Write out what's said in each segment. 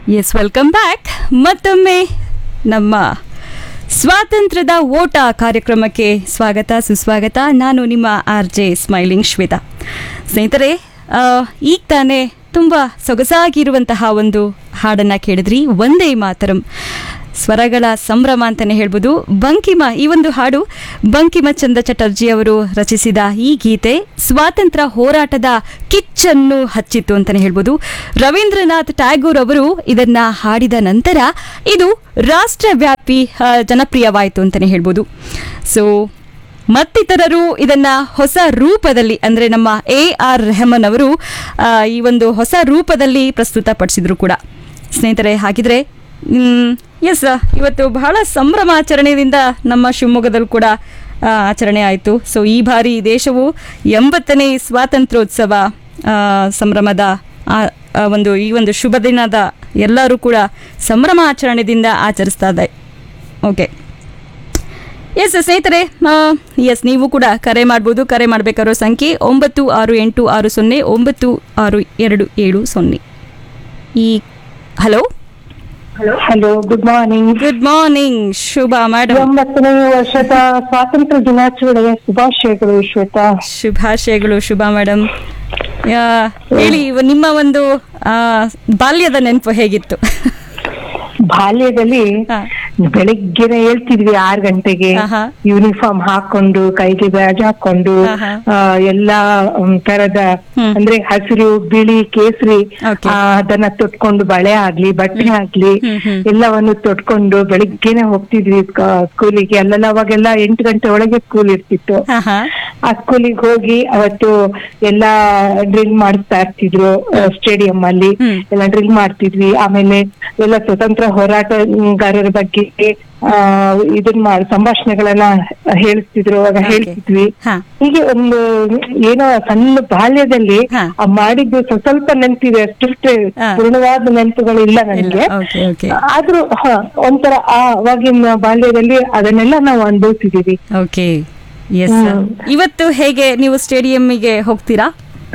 S welcome back ಮತ್ತೊಮ್ಮೆ ನಮ್ಮ ಸ್ವಾತಂತ್ರ್ಯದ ಓಟ ಕಾರ್ಯಕ್ರಮಕ್ಕೆ ಸ್ವಾಗತ ಸುಸ್ವಾಗತ ನಾನು ನಿಮ್ಮ ಆರ್ ಜೆ ಸ್ಮೈಲಿಂಗ್ ಶ್ವೇತಾ ಸ್ನೇಹಿತರೆ ಆ, ಈಗ ತಾನೇ ತುಂಬ ಸೊಗಸಾಗಿರುವಂತಹ ಒಂದು ಹಾಡನ್ನು ಕೇಳಿದ್ರಿ ಒಂದೇ ಮಾತರಂ ಸ್ವರಗಳ ಸಂಭ್ರಮ ಅಂತಲೇ ಹೇಳ್ಬೋದು ಬಂಕಿಮ ಈ ಒಂದು ಹಾಡು ಬಂಕಿಮ ಚಂದ್ರ ಚಟರ್ಜಿ ಅವರು ರಚಿಸಿದ ಈ ಗೀತೆ ಸ್ವಾತಂತ್ರ್ಯ ಹೋರಾಟದ ಕಿಚ್ಚನ್ನು ಹಚ್ಚಿತ್ತು ಅಂತಲೇ ಹೇಳ್ಬೋದು ರವೀಂದ್ರನಾಥ್ ಟ್ಯಾಗೂರ್ ಅವರು ಇದನ್ನ ಹಾಡಿದ ನಂತರ ಇದು ರಾಷ್ಟ್ರವ್ಯಾಪಿ ಆ, ಜನಪ್ರಿಯವಾಯಿತು ಅಂತಲೇ ಹೇಳ್ಬೋದು ಸೊ ಮತ್ತಿತರರು ಇದನ್ನ ಹೊಸ ರೂಪದಲ್ಲಿ ಅಂದ್ರೆ ನಮ್ಮ ಎ ಆರ್ ರೆಹಮಾನ್ ಅವರು ಆ, ಈ ಒಂದು ಹೊಸ ರೂಪದಲ್ಲಿ ಪ್ರಸ್ತುತಪಡಿಸಿದ್ರು ಕೂಡ ಸ್ನೇಹಿತರೆ ಹಾಗಿದ್ರೆ ಎಸ್ ಇವತ್ತು ಬಹಳ ಸಂಭ್ರಮಾಚರಣೆಯಿಂದ ನಮ್ಮ ಶಿವಮೊಗ್ಗದಲ್ಲೂ ಕೂಡ ಆ, ಆಚರಣೆ ಆಯಿತು ಸೊ ಈ ಬಾರಿ ದೇಶವು ಎಂಬತ್ತನೇ ಸ್ವಾತಂತ್ರ್ಯೋತ್ಸವ ಆ, ಸಂಭ್ರಮದ ಆ, ಆ ಒಂದು ಈ ಒಂದು ಶುಭ ದಿನದ ಎಲ್ಲರೂ ಕೂಡ ಸಂಭ್ರಮಾಚರಣೆದಿಂದ ಆಚರಿಸ್ತಾ ಇದೆ ಓಕೆ ಎಸ್ ಸ್ನೇಹಿತರೆ ಎಸ್ ನೀವು ಕೂಡ ಕರೆ ಮಾಡ್ಬೋದು ಕರೆ ಮಾಡಬೇಕಾರೋ ಸಂಖ್ಯೆ ಒಂಬತ್ತು ಆರು ಎಂಟು ಆರು ಸೊನ್ನೆ ಒಂಬತ್ತು ಆರು ಎರಡು ಏಳು ಸೊನ್ನೆ ಈ hello hello good morning good morning ಶುಭ ಮೇಡಮ್ ಒಂಬತ್ತನೇ ವರ್ಷದ ಸ್ವಾತಂತ್ರ್ಯ ದಿನಾಚರಣೆಯ ಶುಭಾಶಯಗಳು ಶ್ವೇತಾ ಶುಭಾಶಯಗಳು ಶುಭ ಮೇಡಮ್ ಹೇಳಿ ಇವ- ನಿಮ್ಮ ಒಂದು ಆ, ಬಾಲ್ಯದ ನೆನಪು ಹೇಗಿತ್ತು ಬಾಲ್ಯದಲ್ಲಿ ಹಾ. ಬೆಳಿಗ್ಗೆನೆ ಹೇಳ್ತಿದ್ವಿ ಆರ್ ಗಂಟೆಗೆ ಆಹಾ. ಯೂನಿಫಾರ್ಮ್ ಹಾಕೊಂಡು ಕೈಗೆ ಬ್ಯಾಜ್ ಹಾಕೊಂಡು ಆಹಾ. ಆ, ಎಲ್ಲಾ ಒಂದ್ ತರದ ಹ್ಮ್. ಅಂದ್ರೆ ಹಸಿರು ಬಿಳಿ ಕೇಸರಿ Okay. ಆ, ಅದನ್ನ ತೊಟ್ಕೊಂಡು ಬಳೆ ಆಗ್ಲಿ ಬಟ್ಟೆ ಆಗ್ಲಿ ಹ್ಮ್, ಹ್ಮ್. ಎಲ್ಲವನ್ನು ತೊಟ್ಕೊಂಡು ಬೆಳಿಗ್ಗೆನೆ ಹೋಗ್ತಿದ್ವಿ ಸ್ಕೂಲಿಗೆ ಅಲ್ಲೆಲ್ಲ ಅವಾಗೆಲ್ಲ ಎಂಟು ಗಂಟೆ ಒಳಗೆ ಸ್ಕೂಲ್ ಇರ್ತಿತ್ತು ಹಾ ಹಾ ಆ ಸ್ಕೂಲಿಗೆ ಹೋಗಿ ಅವತ್ತು ಎಲ್ಲಾ ಡ್ರಿಲ್ ಮಾಡಿಸ್ತಾ ಇರ್ತಿದ್ರು ಸ್ಟೇಡಿಯಂ ಅಲ್ಲಿ ಹ್ಮ್. ಎಲ್ಲ ಡ್ರಿಲ್ ಮಾಡ್ತಿದ್ವಿ ಆಮೇಲೆ ಎಲ್ಲ ಸ್ವತಂತ್ರ ಹೋರಾಟಗಾರರ ಬಗ್ಗೆ ಆ ಇದನ್ ಮಾಡಿ ಸಂಭಾಷಣೆಗಳನ್ನ ಹೇಳಿಸ್ತಿದ್ರು ಅವಾಗ Okay. ಹೇಳ್ತಿದ್ವಿ ಹಾ ಹೀಗೆ ಒಂದು ಏನೋ ಸಣ್ಣ ಬಾಲ್ಯದಲ್ಲಿ ಹಾ. ಆ ಮಾಡಿದ್ದು ಸ್ವಲ್ಪ ಸ್ವಲ್ಪ ನೆನಪಿದೆ ಅಷ್ಟೇ ಹಾ. ಪೂರ್ಣವಾದ ನೆನಪುಗಳಿಲ್ಲ ನನಗೆ ಓಕೆ ಓಕೆ ಆದ್ರೂ ಹ ಒಂಥರ ಆ ಅವಾಗಿನ ಬಾಲ್ಯದಲ್ಲಿ ಅದನ್ನೆಲ್ಲ ನಾವು ಅನುಭವಿಸಿದೀವಿ ಓಕೆ ಎಸ್ ಹ್ಮ್. ಇವತ್ತು ಹೇಗೆ ನೀವು ಸ್ಟೇಡಿಯಂಗೆ ಹೋಗ್ತೀರಾ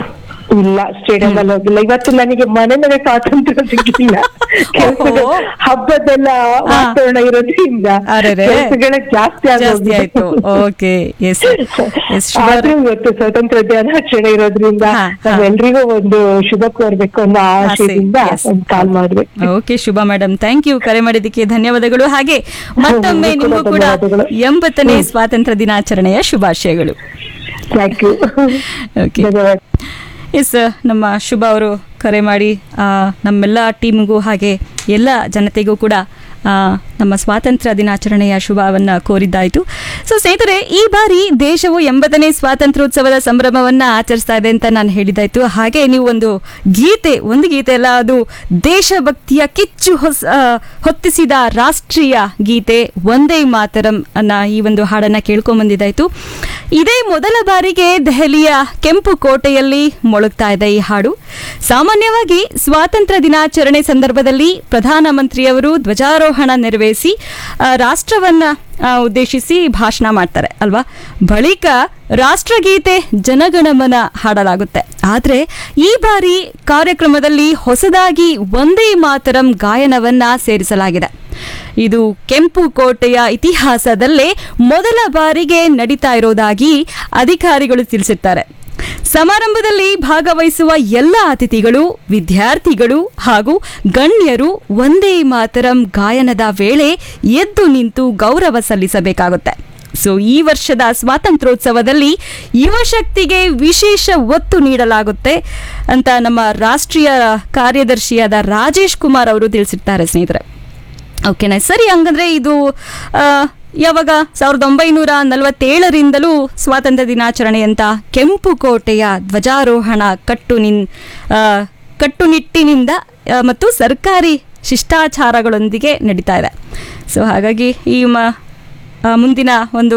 ಇಲ್ಲ ಸ್ಟೇಡಿಯಂ ಅಲ್ಲಿ ಹೋಗಿಲ್ಲ ಇವತ್ತು ನನಗೆ ಮನೆ ಮನೆ ಸ್ವಾತಂತ್ರ್ಯ ಸಿಗ್ಲಿಲ್ಲ ಕೆಲ್ಸದ ಓಹೋ. ಹಬ್ಬದೆಲ್ಲ ವಾತಾವರಣ ಇರೋದ್ರಿಂದ ಅರೆರೆ. ಕೆಲ್ಸಗಳೇ ಜಾಸ್ತಿ ಜಾಸ್ತಿ ಆಗೋಗಿದೆ. ಆಯ್ತು ಓಕೆ ಎಸ್ ಎಸ್ ಆದ್ರೂ ಇವತ್ತು ಸ್ವಾತಂತ್ರ್ಯ ದಿನಾಚರಣೆ ಇರೋದ್ರಿಂದ ಹಾ, ಹಾ. ನಾವೆಲ್ರಿಗೂ ಒಂದು ಶುಭ ಕೋರ್ಬೇಕು ಅನ್ನೋ ಆಶಯದಿಂದ yes. ಒಂದು ಕಾಲ್ ಮಾಡಿದ್ವಿ ಓಕೆ ಶುಭ ಮೇಡಮ್ ಥ್ಯಾಂಕ್ ಯು ಕರೆ ಮಾಡಿದ್ದಕ್ಕೆ ಧನ್ಯವಾದಗಳು ಹಾಗೆ ಮತ್ತೊಮ್ಮೆ ನಿಮಗೂ ಕೂಡ ನಿಮಗೂ ಕೂಡ ಧನ್ಯವಾದಗಳು. ಎಂಬತ್ತನೇ ಸ್ವಾತಂತ್ರ್ಯ ದಿನಾಚರಣೆಯ ಶುಭಾಶಯಗಳು ಥ್ಯಾಂಕ್ ಯು ಓಕೆ ಧನ್ಯವಾದ ಎಸ್ ನಮ್ಮ ಶುಭ ಅವರು ಕರೆ ಮಾಡಿ ಆ, ನಮ್ಮೆಲ್ಲ ಟೀಮ್ಗೂ ಹಾಗೆ ಎಲ್ಲ ಜನತೆಗೂ ಕೂಡ ಆ, ನಮ್ಮ ಸ್ವಾತಂತ್ರ್ಯ ದಿನಾಚರಣೆಯ ಶುಭವನ್ನು ಕೋರಿದ್ದಾಯಿತು ಸೊ ಸ್ನೇಹಿತರೆ ಈ ಬಾರಿ ದೇಶವು ಎಂಬತ್ತನೇ ಸ್ವಾತಂತ್ರ್ಯೋತ್ಸವದ ಸಂಭ್ರಮವನ್ನು ಆಚರಿಸ್ತಾ ಇದೆ ಅಂತ ನಾನು ಹೇಳಿದಾಯ್ತು ಹಾಗೆ ನೀವು ಒಂದು ಗೀತೆ ಒಂದು ಗೀತೆ ಅಲ್ಲ ಅದು ದೇಶಭಕ್ತಿಯ ಕಿಚ್ಚು ಹೊಸ ಆ, ಹೊತ್ತಿಸಿದ ರಾಷ್ಟ್ರೀಯ ಗೀತೆ ಒಂದೇ ಮಾತರಂ ಅನ್ನ ಈ ಒಂದು ಹಾಡನ್ನ ಕೇಳ್ಕೊಂಬಂದಿದ್ದಾಯ್ತು ಇದೇ ಮೊದಲ ಬಾರಿಗೆ ದೆಹಲಿಯ ಕೆಂಪು ಕೋಟೆಯಲ್ಲಿ ಮೊಳಗ್ತಾ ಇದೆ ಈ ಹಾಡು ಸಾಮಾನ್ಯವಾಗಿ ಸ್ವಾತಂತ್ರ್ಯ ದಿನಾಚರಣೆ ಸಂದರ್ಭದಲ್ಲಿ ಪ್ರಧಾನಮಂತ್ರಿಯವರು ಧ್ವಜಾರೋಹಣ ನೆರವೇರಿಸಿ ಆ, ರಾಷ್ಟ್ರವನ್ನ ಆ, ಉದ್ದೇಶಿಸಿ ಭಾಷಣ ಮಾಡ್ತಾರೆ ಅಲ್ವಾ ಬಳಿಕ ರಾಷ್ಟ್ರಗೀತೆ ಜನಗಣಮನ ಹಾಡಲಾಗುತ್ತೆ ಆದರೆ ಈ ಬಾರಿ ಕಾರ್ಯಕ್ರಮದಲ್ಲಿ ಹೊಸದಾಗಿ ಒಂದೇ ಮಾತರಂ ಗಾಯನವನ್ನ ಸೇರಿಸಲಾಗಿದೆ ಇದು ಕೆಂಪು ಕೋಟೆಯ ಇತಿಹಾಸದಲ್ಲೇ ಮೊದಲ ಬಾರಿಗೆ ನಡೀತಾ ಇರೋದಾಗಿ ಅಧಿಕಾರಿಗಳು ತಿಳಿಸಿರ್ತಾರೆ ಸಮಾರಂಭದಲ್ಲಿ ಭಾಗವಹಿಸುವ ಎಲ್ಲ ಅತಿಥಿಗಳು ವಿದ್ಯಾರ್ಥಿಗಳು ಹಾಗೂ ಗಣ್ಯರು ಒಂದೇ ಮಾತರಂ ಗಾಯನದ ವೇಳೆ ಎದ್ದು ನಿಂತು ಗೌರವ ಸಲ್ಲಿಸಬೇಕಾಗುತ್ತೆ ಸೊ ಈ ವರ್ಷದ ಸ್ವಾತಂತ್ರ್ಯೋತ್ಸವದಲ್ಲಿ ಯುವಶಕ್ತಿಗೆ ವಿಶೇಷ ಒತ್ತು ನೀಡಲಾಗುತ್ತೆ ಅಂತ ನಮ್ಮ ರಾಷ್ಟ್ರೀಯ ಕಾರ್ಯದರ್ಶಿಯಾದ ರಾಜೇಶ್ ಕುಮಾರ್ ಅವರು ತಿಳಿಸಿರ್ತಾರೆ ಸ್ನೇಹಿತರೆ ಓಕೆನಾ ಸರಿ ಹಂಗಂದ್ರೆ ಇದು ಆ, ಯಾವಾಗ ಸಾವಿರದ ಒಂಬೈನೂರ ನಲವತ್ತೇಳರಿಂದಲೂ ಸ್ವಾತಂತ್ರ್ಯ ದಿನಾಚರಣೆ ಅಂತ ಕೆಂಪು ಕೋಟೆಯ ಧ್ವಜಾರೋಹಣ ಕಟ್ಟುನಿನ್ ಆ, ಕಟ್ಟುನಿಟ್ಟಿನಿಂದ ಆ, ಮತ್ತು ಸರ್ಕಾರಿ ಶಿಷ್ಟಾಚಾರಗಳೊಂದಿಗೆ ನಡೀತಾ ಇದೆ ಸೊ ಹಾಗಾಗಿ ಈ ಮ ಆ, ಮುಂದಿನ ಒಂದು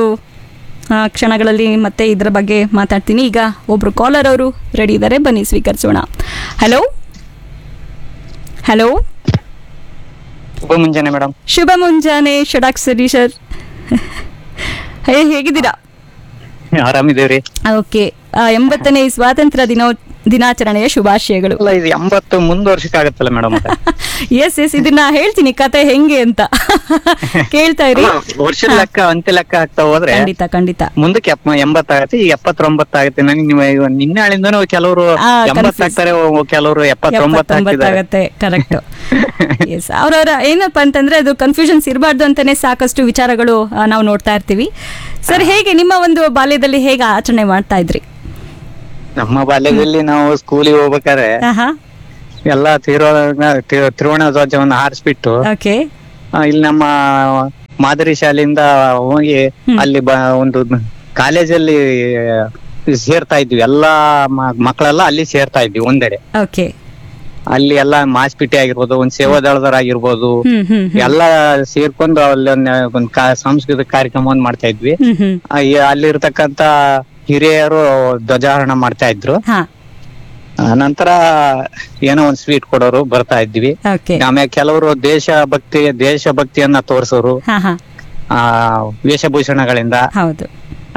ಆ, ಕ್ಷಣಗಳಲ್ಲಿ ಮತ್ತೆ ಇದರ ಬಗ್ಗೆ ಮಾತಾಡ್ತೀನಿ ಈಗ ಒಬ್ರು ಕಾಲರ್ ಅವರು ರೆಡಿ ಇದ್ದಾರೆ ಬನ್ನಿ ಸ್ವೀಕರಿಸೋಣ ಹಲೋ ಹಲೋ ಶುಭ ಮುಂಜಾನೆ ಮೇಡಮ್ ಶುಭ ಮುಂಜಾನೆ ಷಡಾಕ್ಷರಿ ಸರ್ ಹೇ ಹೇಗಿದ್ದೀರಾ ಆರಾಮಿದೇವ್ರಿ ಓಕೆ ಎಂಬತ್ತನೇ ಸ್ವಾತಂತ್ರ್ಯ ದಿನೋ ದಿನಾಚರಣೆಯ ಶುಭಾಶಯಗಳು ಅಲ್ಲ ಇದು ಎಂಬತ್ತು ಮುಂದುವರ್ಷಕ್ಕಾಗತ್ತಲ್ಲ ಮೇಡಮ್ ಎಸ್ ಎಸ್ ಇದನ್ನ ಹೇಳ್ತೀನಿ ಕತೆ ಹೆಂಗೆ ಅಂತ ಕೇಳ್ತಾ ಇರಿ ವರ್ಷದ ಲೆಕ್ಕ ಅಂತ್ಯ ಲೆಕ್ಕ ಆಗ್ತಾ ಹೋದ್ರೆ ಖಂಡಿತ ಖಂಡಿತ ಮುಂದಕ್ಕೆ ಎಪ್ಪ- ಎಂಬತ್ತಾಗತ್ತೆ ಈಗ ಎಪ್ಪತ್ತೊಂಬತ್ತಾಗತ್ತೆ ನನಗೆ ನೀವು ಇವ- ನಿನ್ನೆ ಆಳಿಂದನೂ ಕೆಲವರು ಆ, ಎಂಬತ್ತಾಗ್ತಾರೆ ಕೆಲವರು ಎಪ್ಪತ್ತೊಂಬತ್ತು ಆಗ್ತಿದ್ದಾರೆ ಎಪ್ಪತ್ತೊಂಬತ್ತಾಗತ್ತೆ ಕರೆಕ್ಟ್ ಎಸ್ ಅವ್ರವ್ರ ಏನಪ್ಪಾ ಅಂತಂದ್ರೆ ಅದು ಕನ್ಫ್ಯೂಷನ್ಸ್ ಇರಬಾರ್ದು ಅಂತಾನೆ ಸಾಕಷ್ಟು ವಿಚಾರಗಳು ಆ, ನಾವು ನೋಡ್ತಾ ಇರ್ತೀವಿ ಸರ್ ಹೇಗೆ ನಿಮ್ಮ ಒಂದು ಬಾಲ್ಯದಲ್ಲಿ ಹೇಗೆ ಆಚರಣೆ ಮಾಡ್ತಾ ಇದ್ರಿ ನಮ್ಮ ಬಾಲ್ಯದಲ್ಲಿ ನಾವು ಸ್ಕೂಲಿಗೆ ಹೋಗ್ಬೇಕಾದ್ರೆ ಆಹಾ ಎಲ್ಲಾ ತಿರುವಣ ತಿರುವಣ ಧ್ವಜವನ್ನು ಹಾರಿಸ್ಬಿಟ್ಟು ಓಕೆ ಆ, ಇಲ್ಲಿ ನಮ್ಮ ಮಾದರಿ ಶಾಲೆಯಿಂದ ಹೋಗಿ ಅಲ್ಲಿ ಬ ಒಂದು ಕಾಲೇಜಲ್ಲಿ ಸೇರ್ತಾ ಇದ್ವಿ ಎಲ್ಲಾ ಮ- ಮಕ್ಕಳೆಲ್ಲ ಅಲ್ಲಿ ಸೇರ್ತಾ ಇದ್ವಿ ಒಂದೆಡೆ ಓಕೆ ಅಲ್ಲಿ ಎಲ್ಲ ಮಾಸ್ಪಿಟಿ ಆಗಿರ್ಬೋದು ಒಂದ್ ಸೇವಾದಳದರಾಗಿರ್ಬೋದು ಹ್ಮ್ ಹ್ಮ್ ಹ್ಮ್ ಎಲ್ಲ ಸೇರ್ಕೊಂಡು ಅಲ್ಲಿ ಒಂದ್ ಒಂದ್ ಕಾ- ಸಾಂಸ್ಕೃತಿಕ ಕಾರ್ಯಕ್ರಮವನ್ನು ಮಾಡ್ತಾ ಇದ್ವಿ ಹ್ಮ್ ಹ್ಮ್ ಆ, ಈ ಅಲ್ಲಿರ್ತಕ್ಕಂತ ಹಿರಿಯರು ಧ್ವಜಾರೋಹಣ ಮಾಡ್ತಾ ಇದ್ರು ಹಾ ಆ, ನಂತರ ಏನೋ ಒಂದ್ ಸ್ವೀಟ್ ಕೊಡೋರು ಬರ್ತಾ ಇದ್ವಿ ಓಕೆ ಆಮೇಲೆ ಕೆಲವರು ದೇಶ ಭಕ್ತಿ ದೇಶ ಭಕ್ತಿಯನ್ನ ತೋರಿಸೋರು ಹಾ ಹಾ ಆ ವೇಷಭೂಷಣಗಳಿಂದ ಹೌದು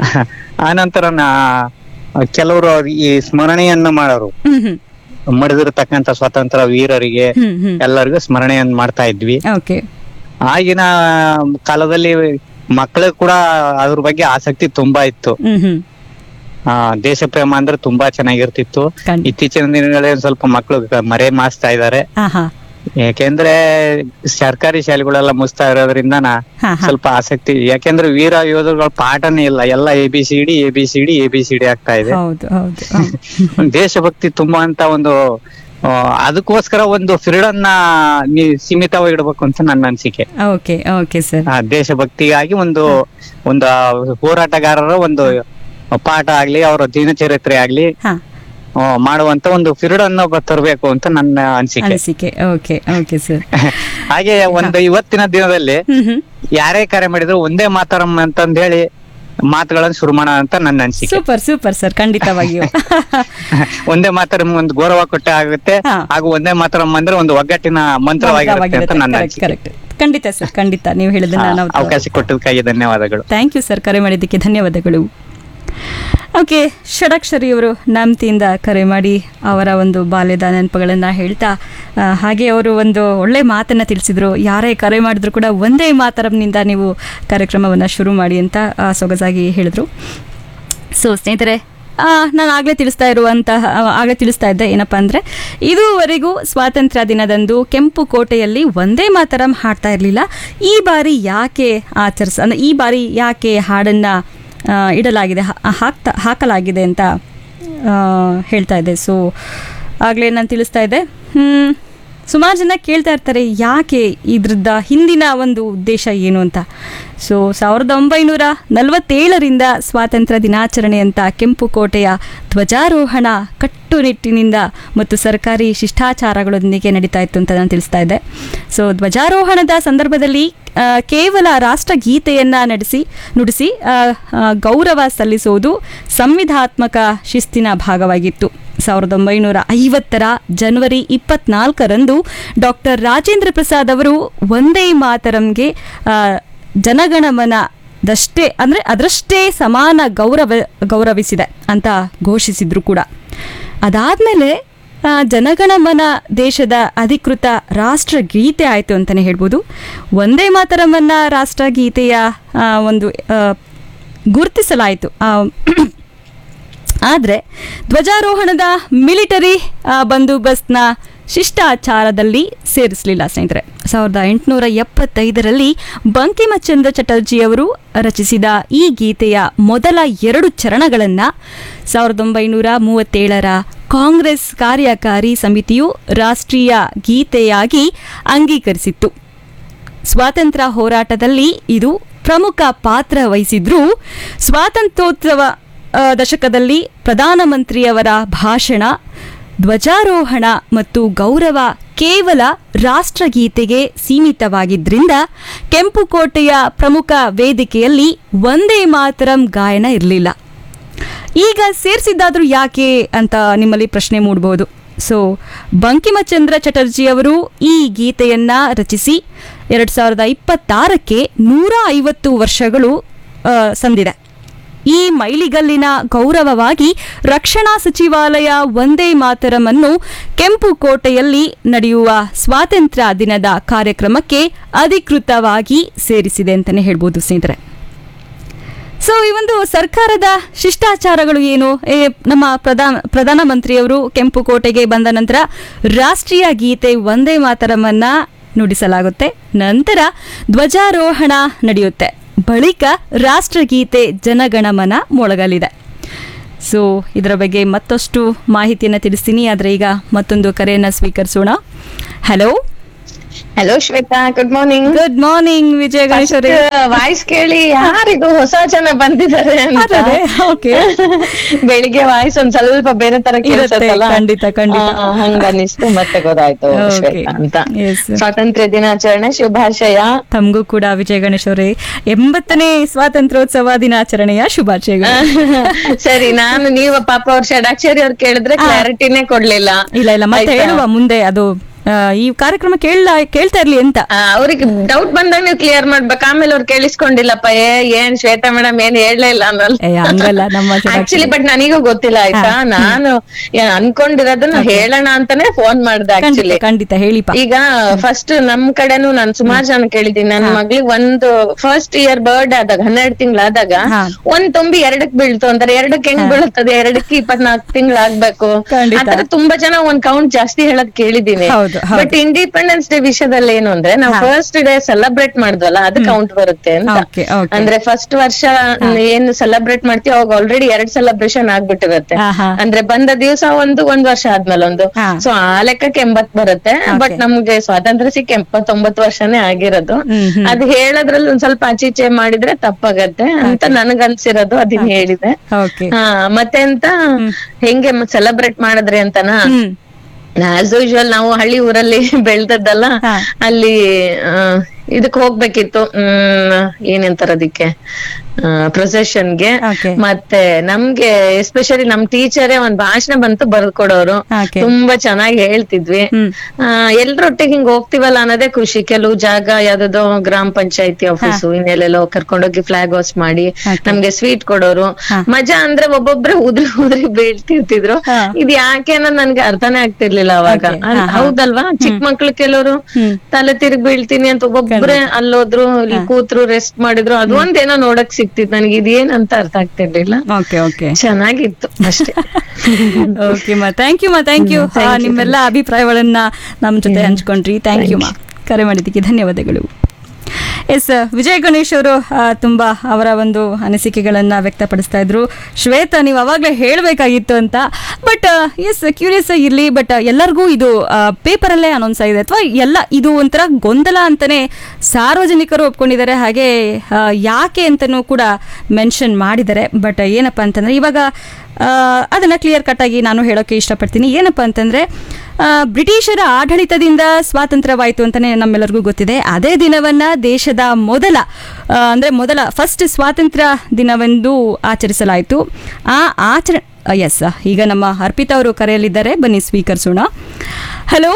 ಆನಂತರ ನಾ ಕೆಲವರು ಈ ಸ್ಮರಣೆಯನ್ನ ಮಾಡೋರು ಹ್ಮ್ ಹ್ಮ್ ಮಡಿದಿರ್ತಕ್ಕಂತ ಸ್ವತಂತ್ರ ವೀರರಿಗೆ ಹ್ಮ್ ಹ್ಮ್ ಎಲ್ಲರಿಗೂ ಸ್ಮರಣೆಯನ್ನ ಮಾಡ್ತಾ ಇದ್ವಿ ಓಕೆ ಆಗಿನ ಕಾಲದಲ್ಲಿ ಮಕ್ಕಳಿಗೆ ಕೂಡ ಅದ್ರ ಬಗ್ಗೆ ಆಸಕ್ತಿ ತುಂಬಾ ಇತ್ತು ಹ್ಮ್ ಹ್ಮ್ ಆ ದೇಶ ಪ್ರೇಮ ಅಂದ್ರೆ ತುಂಬಾ ಚೆನ್ನಾಗಿರ್ತಿತ್ತು ಖಂಡಿತ ಇತ್ತೀಚಿನ ದಿನಗಳಲ್ಲಿ ಒಂದ್ ಸ್ವಲ್ಪ ಮಕ್ಕಳು ಮರೆ ಮಾಸ್ತಾ ಇದ್ದಾರೆ ಹಾ ಹಾ ಯಾಕೆಂದ್ರೆ ಸರ್ಕಾರಿ ಶಾಲೆಗಳೆಲ್ಲ ಮುಸ್ತಾ ಇರೋದ್ರಿಂದ ನಾ ಹಾ ಹಾ ಸ್ವಲ್ಪ ಆಸಕ್ತಿ ಯಾಕೆಂದ್ರೆ ವೀರ ಯೋಧರುಗಳ ಪಾಠನೇ ಇಲ್ಲ ಎಲ್ಲ A B C D A B C D A B C D ಆಗ್ತಾ ಇದೆ ಹೌದು ಹೌದು ಹೌದು. ದೇಶಭಕ್ತಿ ತುಂಬಾ ಅಂತ ಒಂದು ಆ, ಅದಕ್ಕೋಸ್ಕರ ಒಂದು ಫ್ರೀಡನ್ನ ನೀ ಸೀಮಿತವಾಗಿ ಇಡಬೇಕು ಅಂತ ನನ್ನ ಅನಿಸಿಕೆ ಓಕೆ ಓಕೆ ಸರ್ ಆ ದೇಶಭಕ್ತಿಗಾಗಿ ಒಂದು ಒಂದು ಆ ಹೋರಾಟಗಾರರ ಒಂದು ಪಾಠ ಆಗ್ಲಿ ಅವರ ದಿನಚರಿತ್ರೆ ಆಗ್ಲಿ ಹಾ ಆ, ಮಾಡುವಂತ ಒಂದು ಫ್ರೀಡನ್ನ ತರಬೇಕು ಅಂತ ನನ್ನ ಅನಿಸಿಕೆ ಅನಿಸಿಕೆ ಓಕೆ ಓಕೆ ಸರ್ ಹಾಗೆ ಒಂದು ಇವತ್ತಿನ ದಿನದಲ್ಲಿ ಹ್ಮ್ ಹ್ಮ್ ಯಾರೇ ಕರೆ ಮಾಡಿದ್ರು ಒಂದೇ ಮಾತಾರಂ ಅಂತಂದ್ ಹೇಳಿ ಮಾತುಗಳನ್ನ ಶುರು ಮಾಡೋಣ ಅಂತ ನನ್ನ ಅನಿಸಿಕೆ ಸೂಪರ್ ಸೂಪರ್ ಸರ್ ಖಂಡಿತವಾಗಿಯೂ ಒಂದೇ ಮಾತರಂ ಒಂದು ಗೌರವ ಕೊಟ್ಟೆ ಆಗುತ್ತೆ ಹಾ. ಹಾಗೂ ಒಂದೇ ಮಾತರಂ ಅಂದ್ರೆ ಒಂದು ಒಗ್ಗಟ್ಟಿನ ಮಂತ್ರವಾಗಿರುತ್ತೆ ಅಂತ ನನ್ನ ಕರೆಕ್ಟ್ ಅನಿಸಿಕೆ ಕರೆಕ್ಟ್ ಖಂಡಿತ ಸರ್ ಖಂಡಿತ ನೀವು ಹೇಳಿದ್ದನ್ನ ಹಾ, ನಾವು ಅವಕಾಶ ಕೊಟ್ಟದಕ್ಕಾಗಿ ಧನ್ಯವಾದಗಳು ಥ್ಯಾಂಕ್ ಯು ಸರ್ ಕರೆ ಮಾಡಿದ್ದಕ್ಕೆ ಧನ್ಯವಾದಗಳು ಓಕೆ ಷಡಕ್ಷರಿಯವರು ನಾಮ್ತಿಯಿಂದ ಕರೆ ಮಾಡಿ ಅವರ ಒಂದು ಬಾಲ್ಯದ ನೆನಪುಗಳನ್ನು ಹೇಳ್ತಾ ಆ, ಹಾಗೆ ಅವರು ಒಂದು ಒಳ್ಳೆ ಮಾತನ್ನು ತಿಳಿಸಿದರು ಯಾರೇ ಕರೆ ಮಾಡಿದ್ರು ಕೂಡ ಒಂದೇ ಮಾತರಂನಿಂದ ನೀವು ಕಾರ್ಯಕ್ರಮವನ್ನು ಶುರು ಮಾಡಿ ಅಂತ ಆ, ಸೊಗಸಾಗಿ ಹೇಳಿದ್ರು ಸೊ ಸ್ನೇಹಿತರೆ ಆ, ನಾನು ಆಗಲೇ ತಿಳಿಸ್ತಾ ಇರುವಂತಹ ಆಗಲೇ ತಿಳಿಸ್ತಾ ಇದ್ದೆ ಏನಪ್ಪ ಅಂದರೆ ಇದುವರೆಗೂ ಸ್ವಾತಂತ್ರ್ಯ ದಿನದಂದು ಕೆಂಪು ಕೋಟೆಯಲ್ಲಿ ಒಂದೇ ಮಾತರಂ ಹಾಡ್ತಾ ಇರಲಿಲ್ಲ ಈ ಬಾರಿ ಯಾಕೆ ಆಚರಿಸ ಅಂದರೆ ಈ ಬಾರಿ ಯಾಕೆ ಹಾಡನ್ನು ಇಡಲಾಗಿದೆ ಹಾ- ಹಾಕ್ತಾ ಹಾಕಲಾಗಿದೆ ಅಂತ ಆ, ಹೇಳ್ತಾ ಇದ್ದೆ ಸೊ ಆಗಲೇ ನಾನು ತಿಳಿಸ್ತಾ ಇದ್ದೆ ಹ್ಮ್, ಸುಮಾರು ಜನ ಕೇಳ್ತಾ ಇರ್ತಾರೆ ಯಾಕೆ ಇದ್ರದ್ದ ಹಿಂದಿನ ಒಂದು ಉದ್ದೇಶ ಏನು ಅಂತ ಸೊ ಸಾವಿರದ ಒಂಬೈನೂರ ನಲವತ್ತೇಳರಿಂದ ಸ್ವಾತಂತ್ರ್ಯ ದಿನಾಚರಣೆ ಅಂತ ಕೆಂಪು ಕೋಟೆಯ ಧ್ವಜಾರೋಹಣ ಕಟ್ಟುನಿಟ್ಟಿನಿಂದ ಮತ್ತು ಸರ್ಕಾರಿ ಶಿಷ್ಟಾಚಾರಗಳೊಂದಿಗೆ ನಡೀತಾ ಇತ್ತು ಅಂತ ನಾನು ತಿಳಿಸ್ತಾ ಇದ್ದೆ ಸೊ ಧ್ವಜಾರೋಹಣದ ಸಂದರ್ಭದಲ್ಲಿ ಆ, ಕೇವಲ ರಾಷ್ಟ್ರಗೀತೆಯನ್ನ ನಡೆಸಿ ನುಡಿಸಿ ಆ, ಆ, ಗೌರವ ಸಲ್ಲಿಸುವುದು ಸಂವಿಧಾತ್ಮಕ ಶಿಸ್ತಿನ ಭಾಗವಾಗಿತ್ತು ಸಾವಿರದ ಒಂಬೈನೂರ ಐವತ್ತರ ಜನವರಿ ಇಪ್ಪತ್ನಾಲ್ಕರಂದು ಡಾಕ್ಟರ್ ರಾಜೇಂದ್ರ ಪ್ರಸಾದ್ ಅವರು ಒಂದೇ ಮಾತರಂಗೆ ಆ, ಜನಗಣಮನದಷ್ಟೇ ಅಂದರೆ ಅದರಷ್ಟೇ ಸಮಾನ ಗೌರವ ಗೌರವಿಸಿದೆ ಅಂತ ಘೋಷಿಸಿದ್ರು ಕೂಡ ಅದಾದಮೇಲೆ ಜನಗಣಮನ ದೇಶದ ಅಧಿಕೃತ ರಾಷ್ಟ್ರಗೀತೆ ಆಯಿತು ಅಂತಲೇ ಹೇಳ್ಬೋದು ಒಂದೇ ಮಾತರಮನ್ನ ರಾಷ್ಟ್ರಗೀತೆಯ ಆ, ಒಂದು ಆ, ಗುರುತಿಸಲಾಯಿತು ಆ, ಆದರೆ ಧ್ವಜಾರೋಹಣದ ಮಿಲಿಟರಿ ಆ, ಬಂದೋಬಸ್ತ್ನ ಶಿಷ್ಟಾಚಾರದಲ್ಲಿ ಸೇರಿಸಲಿಲ್ಲ ಸ್ನೇಹಿತರೆ ಸಾವಿರದ ಎಂಟುನೂರ ಎಪ್ಪತ್ತೈದರಲ್ಲಿ ಬಂಕಿಮಚಂದ್ರ ಚಟರ್ಜಿಯವರು ರಚಿಸಿದ ಈ ಗೀತೆಯ ಮೊದಲ ಎರಡು ಚರಣಗಳನ್ನು ಸಾವಿರದ ಒಂಬೈನೂರ ಮೂವತ್ತೇಳರ ಕಾಂಗ್ರೆಸ್ ಕಾರ್ಯಕಾರಿ ಸಮಿತಿಯು ರಾಷ್ಟ್ರೀಯ ಗೀತೆಯಾಗಿ ಅಂಗೀಕರಿಸಿತ್ತು ಸ್ವಾತಂತ್ರ್ಯ ಹೋರಾಟದಲ್ಲಿ ಇದು ಪ್ರಮುಖ ಪಾತ್ರ ವಹಿಸಿದ್ರೂ ಸ್ವಾತಂತ್ರ್ಯೋತ್ಸವ ಆ, ದಶಕದಲ್ಲಿ ಪ್ರಧಾನಮಂತ್ರಿಯವರ ಭಾಷಣ ಧ್ವಜಾರೋಹಣ ಮತ್ತು ಗೌರವ ಕೇವಲ ರಾಷ್ಟ್ರಗೀತೆಗೆ ಸೀಮಿತವಾಗಿದ್ದರಿಂದ ಕೆಂಪುಕೋಟೆಯ ಪ್ರಮುಖ ವೇದಿಕೆಯಲ್ಲಿ ಒಂದೇ ಮಾತರಂ ಗಾಯನ ಇರಲಿಲ್ಲ ಈಗ ಸೇರಿಸಿದ್ದಾದ್ರೂ ಯಾಕೆ ಅಂತ ನಿಮ್ಮಲ್ಲಿ ಪ್ರಶ್ನೆ ಮೂಡಬಹುದು ಸೊ ಬಂಕಿಮಚಂದ್ರ ಚಟರ್ಜಿ ಅವರು ಈ ಗೀತೆಯನ್ನ ರಚಿಸಿ ಎರಡು ಸಾವಿರದ ಇಪ್ಪತ್ತಾರಕ್ಕೆ ನೂರ ಐವತ್ತು ವರ್ಷಗಳು ಆ, ಸಂದಿದೆ ಈ ಮೈಲಿಗಲ್ಲಿನ ಗೌರವವಾಗಿ ರಕ್ಷಣಾ ಸಚಿವಾಲಯ ಒಂದೇ ಮಾತರಮನ್ನು ಕೆಂಪು ಕೋಟೆಯಲ್ಲಿ ನಡೆಯುವ ಸ್ವಾತಂತ್ರ್ಯ ದಿನದ ಕಾರ್ಯಕ್ರಮಕ್ಕೆ ಅಧಿಕೃತವಾಗಿ ಸೇರಿಸಿದೆ ಅಂತಲೇ ಹೇಳ್ಬೋದು ಸ್ನೇಹಿತರೆ ಸೊ ಈ ಒಂದು ಸರ್ಕಾರದ ಶಿಷ್ಟಾಚಾರಗಳು ಏನು ಏ, ನಮ್ಮ ಪ್ರಧಾನ ಪ್ರಧಾನಮಂತ್ರಿಯವರು ಕೆಂಪು ಕೋಟೆಗೆ ಬಂದ ನಂತರ ರಾಷ್ಟ್ರೀಯ ಗೀತೆ ಒಂದೇ ಮಾತರಮನ್ನ ನುಡಿಸಲಾಗುತ್ತೆ ನಂತರ ಧ್ವಜಾರೋಹಣ ನಡೆಯುತ್ತೆ ಬಳಿಕ ರಾಷ್ಟ್ರಗೀತೆ ಜನಗಣಮನ ಮೊಳಗಲಿದೆ ಸೊ ಇದರ ಬಗ್ಗೆ ಮತ್ತಷ್ಟು ಮಾಹಿತಿಯನ್ನು ತಿಳಿಸ್ತೀನಿ ಆದರೆ ಈಗ ಮತ್ತೊಂದು ಕರೆಯನ್ನು ಸ್ವೀಕರಿಸೋಣ hello hello Shweta good morning good morning Vijaya Ganesh ಅವರೇ ವಾಯ್ಸ್ ಕೇಳಿ ಯಾರಿದು ಹೊಸ ಜನ ಬಂದಿದ್ದಾರೆ ಅಂತ ಅದೇ, okay. ಬೆಳಿಗ್ಗೆ ವಾಯ್ಸ್ ಒಂದ್ ಸ್ವಲ್ಪ ಬೇರೆ ತರ ಇರುತ್ತೆ, ಕೇಳಿಸತ್ತಲ್ಲ ಖಂಡಿತ, ಖಂಡಿತ. ಹಂಗ ಅನಿಸ್ತು ಮತ್ತೆ ಗೊತ್ತಾಯ್ತು Okay. ಶ್ವೇತಾ ಅಂತ Yes. ಸ್ವಾತಂತ್ರ್ಯ ದಿನಾಚರಣೆ ಶುಭಾಶಯ ತಮಗೂ ಕೂಡ ವಿಜಯ ಗಣೇಶ್ ಅವರೇ ಎಂಬತ್ತನೇ ಸ್ವಾತಂತ್ರ್ಯೋತ್ಸವ ದಿನಾಚರಣೆಯ ಶುಭಾಶಯಗಳು ಸರಿ ನಾನು ನೀವು ಪಾಪ ಅವ್ರ ಷಡಾಕ್ಷರಿ ಅವ್ರು ಕೇಳಿದ್ರೆ ಕ್ಲಾರಿಟಿನೇ ಕೊಡ್ಲಿಲ್ಲ ಇಲ್ಲ ಇಲ್ಲ ಮತ್ತೆ ಆಯ್ತಾ? ಹೇಳುವ ಮುಂದೆ ಅದು ಆ, ಈ ಕಾರ್ಯಕ್ರಮ ಕೇಳ ಕೇಳ್ತಾ ಇರ್ಲಿ ಅಂತ ಆ, ಅವ್ರಿಗೆ ಡೌಟ್ ಬಂದಾಗ ನೀವು ಕ್ಲಿಯರ್ ಮಾಡ್ಬೇಕು ಆಮೇಲೆ ಅವ್ರು ಕೇಳಿಸ್ಕೊಂಡಿಲ್ಲಪ್ಪ ಏ ಏನ್ ಶ್ವೇತಾ ಮೇಡಮ್ ಏನ್ ಹೇಳಲೇ ಇಲ್ಲ ಅನ್ನಲ್ಲ ಏ, ಹಂಗಲ್ಲ ನಮ್ಮ ಆಕ್ಚುಲಿ ಬಟ್ ನನಗೂ ಗೊತ್ತಿಲ್ಲ ಆಯ್ತಾ ನಾನು ಏನ್ ಅನ್ಕೊಂಡಿರೋದನ್ನ ಹೇಳೋಣ ಅಂತಾನೆ ಫೋನ್ ಮಾಡ್ದೆ ಖಂಡಿತ ಆಕ್ಚುಲಿ ಖಂಡಿತ ಹೇಳಿಪ ಈಗ ಫಸ್ಟ್ ನಮ್ ಕಡೆನು ನಾನು ಸುಮಾರು ಜನ ಕೇಳಿದೀನಿ ನನ್ ಮಗ್ಳಿಗೆ ಒಂದು ಫಸ್ಟ್ ಇಯರ್ ಬರ್ಡ್ ಆದಾಗ ಹನ್ನೆರಡು ತಿಂಗಳಾದಾಗ ಹಾ. ಒಂದ್ ತುಂಬಿ ಎರಡಕ್ ಬೀಳ್ತು ಅಂತಾರೆ ಎರಡಕ್ಕೆ ಹೆಂಗ್ ಬೀಳುತ್ತದೆ ಎರಡಕ್ಕೆ ಇಪ್ಪತ್ನಾಲ್ಕು ತಿಂಗಳು ಆಗ್ಬೇಕು ಖಂಡಿತ. ಆತರ ತುಂಬಾ ಜನ ಒಂದ್ ಕೌಂಟ್ ಜಾಸ್ತಿ ಹೇಳದ್ ಕೇಳಿದೀನಿ ಹೌದು, ಹೌದು. ಬಟ್ ಇಂಡಿಪೆಂಡೆನ್ಸ್ ಡೇ ವಿಷಯದಲ್ಲಿ ಏನು ಅಂದ್ರೆ ನಾವು ಫಸ್ಟ್ ಡೇ ಸೆಲೆಬ್ರೇಟ್ ಮಾಡಿದ್ವಲ್ಲ ಅದು ಕೌಂಟ್ ಬರುತ್ತೆ ಅಂತ Okay, okay. ಅಂದ್ರೆ ಫಸ್ಟ್ ವರ್ಷ ಏನ್ ಸೆಲೆಬ್ರೇಟ್ ಮಾಡ್ತೀವಿ ಅವಾಗ ಆಲ್ರೆಡಿ ಎರಡ್ ಸೆಲೆಬ್ರೇಷನ್ ಆಗ್ಬಿಟ್ಟಿರುತ್ತೆ ಹಾ, ಹಾ. ಅಂದ್ರೆ ಬಂದ ದಿವಸ ಒಂದು ಒಂದ್ ವರ್ಷ ಆದ್ಮೇಲೆ ಒಂದು ಹಾ. ಸೊ ಆ ಲೆಕ್ಕಕ್ಕೆ ಎಂಬತ್ ಬರುತ್ತೆ ಬಟ್ ನಮ್ಗೆ ಸ್ವಾತಂತ್ರ್ಯ ಸಿಕ್ಕ ಎಪ್ಪತ್ತೊಂಬತ್ತು ವರ್ಷನೇ ಆಗಿರೋದು ಹ್ಮ್, ಹ್ಮ್. ಅದ್ ಹೇಳೋದ್ರಲ್ಲಿ ಒಂದ್ ಸ್ವಲ್ಪ ಆಚೀಚೆ ಮಾಡಿದ್ರೆ ತಪ್ಪಾಗತ್ತೆ ಅಂತ ನನಗ್ ಅನ್ಸಿರೋದು ಅದನ್ನ ಹೇಳಿದೆ ಓಕೆ ಹಾ ಮತ್ತೆ ಅಂತ ಹೆಂಗೆ ಸೆಲೆಬ್ರೇಟ್ ಮಾಡಿದ್ರಿ ಅಂತನಾ ಹ್ಮ್ ಆಸ್ ಯೂಶುವಲ್ ನಾವು ಹಳ್ಳಿ ಊರಲ್ಲಿ ಬೆಳ್ದದ್ದಲ್ಲ ಹಾ. ಅಲ್ಲಿ ಆ, ಇದಕ್ ಹೋಗ್ಬೇಕಿತ್ತು ಹ್ಮ್ ಏನಂತಾರ ಅದಕ್ಕೆ ಪ್ರೊಸೆಷನ್ಗೆ Okay. ಮತ್ತೆ ನಮ್ಗೆ ಎಸ್ಪೆಷಲಿ ನಮ್ ಟೀಚರೇ ಒಂದ್ ಭಾಷಣ ಬಂತು ಬರ್ಕೊಡೋರು Okay. ತುಂಬಾ ಚೆನ್ನಾಗಿ ಹೇಳ್ತಿದ್ವಿ ಹ್ಮ್. ಆ, ಎಲ್ರೊಟ್ಟಿಗೆ ಹಿಂಗ್ ಹೋಗ್ತಿವಲ್ಲ ಅನ್ನೋದೇ ಖುಷಿ ಕೆಲವು ಜಾಗ ಯಾವ್ದೋ ಗ್ರಾಮ ಪಂಚಾಯತಿ ಆಫೀಸು ಇನ್ನೆಲ್ಲೆಲ್ಲೋ ಕರ್ಕೊಂಡೋಗಿ ಫ್ಲಾಗ್ ಹಾಸ್ ಮಾಡಿ Okay. ನಮ್ಗೆ ಸ್ವೀಟ್ ಕೊಡೋರು ಹಾ. ಮಜಾ ಅಂದ್ರೆ ಒಬ್ಬೊಬ್ರೆ ಉದ್ರಿ ಉದ್ರಿ ಬೀಳ್ತಿರ್ತಿದ್ರು ಹಾ. ಇದ್ ಯಾಕೆ ಅನ್ನೋದ್ ನನ್ಗೆ ಅರ್ಥನೇ ಆಗ್ತಿರ್ಲಿಲ್ಲ ಅವಾಗ Okay. ಅಲ್- ಹಾ, ಹಾ. ಹೌದಲ್ವಾ ಚಿಕ್ಕ ಮಕ್ಳು ಕೆಲವರು ಹ್ಮ್. ತಲೆ ತಿರುಗಿ ಬೀಳ್ತೀನಿ ಅಂತ ಒಬ್ಬೊಬ್ರೆ ಅಲ್ಲೋದ್ರು ಇಲ್ಲಿ ಕೂತ್ರು ರೆಸ್ಟ್ ಮಾಡಿದ್ರು ಅದು ಒಂದೇನೋ ನೋಡಕ್ ಸಿಕ್ತಿತ್ತು ನನಗೆ ಇದೇನ್ ಅಂತ ಅರ್ಥ ಆಗ್ತಿರ್ಲಿಲ್ಲ ಓಕೆ ಓಕೆ ಚೆನ್ನಾಗಿತ್ತು ಅಷ್ಟೇ ಓಕೆ ಮಾ ಥ್ಯಾಂಕ್ ಯು ಮಾ ಥ್ಯಾಂಕ್ ಯು ನಿಮ್ಮೆಲ್ಲ ಅಭಿಪ್ರಾಯಗಳನ್ನ ನಮ್ಮ ಜೊತೆ ಹಂಚ್ಕೊಂಡ್ರಿ ಥ್ಯಾಂಕ್ ಯು ಮಾ ಕರೆ ಮಾಡಿದ್ದಕ್ಕೆ ಧನ್ಯವಾದಗಳು ಎಸ್ ವಿಜಯ್ ಗಣೇಶ್ ಅವರು ಆ, ತುಂಬಾ ಅವರ ಒಂದು ಅನಿಸಿಕೆಗಳನ್ನು ವ್ಯಕ್ತಪಡಿಸ್ತಾ ಇದ್ರು ಶ್ವೇತಾ ನೀವು ಅವಾಗಲೇ ಹೇಳಬೇಕಾಗಿತ್ತು ಅಂತ ಬಟ್ ಎಸ್ ಕ್ಯೂರಿಯಸ್ ಆಗಿರಲಿ ಬಟ್ ಎಲ್ಲರಿಗೂ ಇದು ಪೇಪರಲ್ಲೇ ಅನೌನ್ಸ್ ಆಗಿದೆ ಅಥವಾ ಎಲ್ಲ ಇದು ಒಂಥರ ಗೊಂದಲ ಅಂತಲೇ ಸಾರ್ವಜನಿಕರು ಒಪ್ಕೊಂಡಿದ್ದಾರೆ ಹಾಗೆ ಆ, ಯಾಕೆ ಅಂತಲೂ ಕೂಡ ಮೆನ್ಷನ್ ಮಾಡಿದ್ದಾರೆ ಬಟ್ ಏನಪ್ಪ ಅಂತಂದರೆ ಇವಾಗ ಆ, ಅದನ್ನ ಕ್ಲಿಯರ್ ಕಟ್ ಆಗಿ ನಾನು ಹೇಳೋಕೆ ಇಷ್ಟಪಡ್ತೀನಿ ಏನಪ್ಪ ಅಂತಂದ್ರೆ ಆ, ಬ್ರಿಟಿಷರ ಆಡಳಿತದಿಂದ ಸ್ವಾತಂತ್ರ್ಯವಾಯಿತು ಅಂತಲೇ ನಮ್ಮೆಲ್ಲರಿಗೂ ಗೊತ್ತಿದೆ ಅದೇ ದಿನವನ್ನ ದೇಶದ ಮೊದಲ ಆ, ಅಂದ್ರೆ ಮೊದಲ ಫಸ್ಟ್ ಸ್ವಾತಂತ್ರ್ಯ ದಿನವೆಂದು ಆಚರಿಸಲಾಯಿತು ಆ ಆಚರ ಎಸ್ ಈಗ ನಮ್ಮ ಅರ್ಪಿತಾ ಅವರು ಕರೆಯಲಿದ್ದಾರೆ ಬನ್ನಿ ಸ್ವೀಕರಿಸೋಣ hello